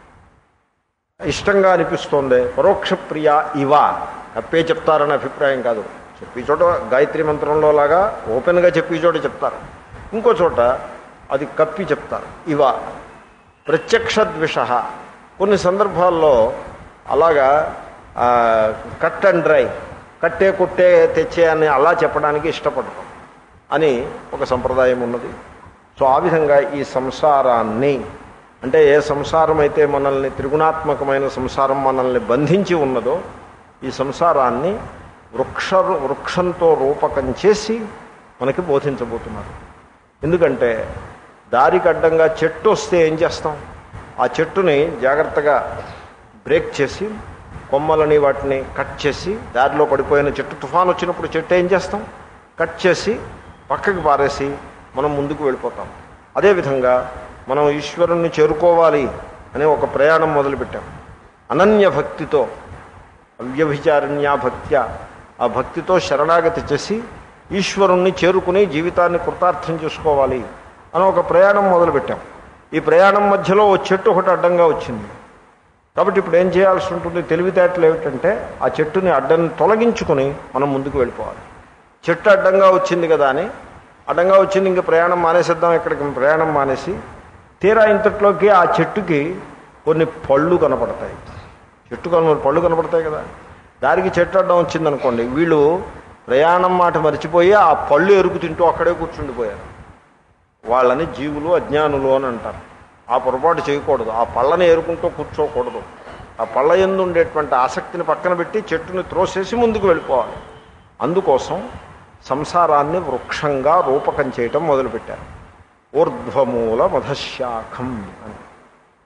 [SPEAKER 1] ఇష్టంగా అనిపిస్తోంది పరోక్ష ప్రియ ఇవ కప్పే చెప్తారనే అభిప్రాయం కాదు చెప్పి చోట గాయత్రి మంత్రంలో లాగా ఓపెన్గా చెప్పి చోట చెప్తారు ఇంకో చోట అది కప్పి చెప్తారు ఇవ ప్రత్యక్ష ద్విష కొన్ని సందర్భాల్లో అలాగా ఆ, కట్ అండ్ డ్రై కట్టే కుట్టే తెచ్చే అని అలా చెప్పడానికి ఇష్టపడతాం అని ఒక సంప్రదాయం ఉన్నది సో ఆ విధంగా ఈ సంసారాన్ని అంటే ఏ సంసారం అయితే మనల్ని త్రిగుణాత్మకమైన సంసారం మనల్ని బంధించి ఉన్నదో ఈ సంసారాన్ని వృక్ష వృక్షంతో రూపకం చేసి మనకి బోధించబోతున్నారు ఎందుకంటే దారికి అడ్డంగా చెట్టు వస్తే ఏం చేస్తాం ఆ చెట్టుని జాగ్రత్తగా బ్రేక్ చేసి కొమ్మలని వాటిని కట్ చేసి దారిలో పడిపోయిన చెట్టు తుఫాన్ వచ్చినప్పుడు చెట్టు ఏం చేస్తాం కట్ చేసి పక్కకి పారేసి మనం ముందుకు వెళ్ళిపోతాం అదేవిధంగా మనం ఈశ్వరుణ్ణి చేరుకోవాలి అనే ఒక ప్రయాణం మొదలుపెట్టాం అనన్య భక్తితో అవ్యభిచారణ్యా భక్త్యా ఆ భక్తితో శరణాగతి చేసి ఈశ్వరుణ్ణి చేరుకుని జీవితాన్ని కృతార్థం చేసుకోవాలి అని ఒక ప్రయాణం మొదలుపెట్టాం ఈ ప్రయాణం మధ్యలో ఓ చెట్టు ఒకటి అడ్డంగా వచ్చింది కాబట్టి ఇప్పుడు ఏం చేయాల్సి ఉంటుంది తెలివితేటలు ఏమిటంటే ఆ చెట్టుని అడ్డం తొలగించుకుని మనం ముందుకు వెళ్ళిపోవాలి చెట్టు అడ్డంగా వచ్చింది కదా అని అడ్డంగా వచ్చింది ఇంక ప్రయాణం మానేసేద్దాం ఇక్కడికి ప్రయాణం మానేసి తీరా ఇంతట్లోకి ఆ చెట్టుకి కొన్ని పళ్ళు కనపడతాయి చెట్టు కను పళ్ళు కనపడతాయి కదా దారికి చెట్టు అడ్డం వచ్చిందనుకోండి వీళ్ళు ప్రయాణం మాట మర్చిపోయి ఆ పళ్ళు ఎరుకు తింటూ అక్కడే కూర్చుండిపోయారు వాళ్ళని జీవులు అజ్ఞానులు అని అంటారు ఆ పొరపాటు చేయకూడదు ఆ పళ్ళని ఏరుకుంటూ కూర్చోకూడదు ఆ పళ్ళ ఎందు ఉండేటువంటి ఆసక్తిని పక్కన పెట్టి చెట్టుని త్రోసేసి ముందుకు వెళ్ళిపోవాలి అందుకోసం సంసారాన్ని వృక్షంగా రూపకం చేయటం మొదలుపెట్టారు ఊర్ధ్వమూల మధశాఖం అని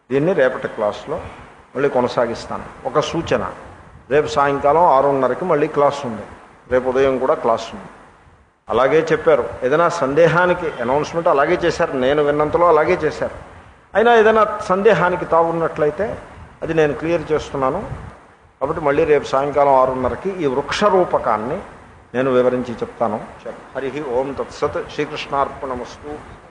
[SPEAKER 1] దీన్ని రేపటి క్లాస్లో మళ్ళీ కొనసాగిస్తాను ఒక సూచన రేపు సాయంకాలం ఆరున్నరకి మళ్ళీ క్లాస్ ఉంది రేపు ఉదయం కూడా క్లాస్ ఉంది అలాగే చెప్పారు ఏదైనా సందేహానికి అనౌన్స్మెంట్ అలాగే చేశారు నేను విన్నంతలో అలాగే చేశారు అయినా ఏదైనా సందేహానికి తావున్నట్లయితే అది నేను క్లియర్ చేస్తున్నాను కాబట్టి మళ్ళీ రేపు సాయంకాలం ఆరున్నరకి ఈ వృక్ష రూపకాన్ని నేను వివరించి చెప్తాను హరి ఓం తత్సత్ శ్రీకృష్ణార్పణమస్తు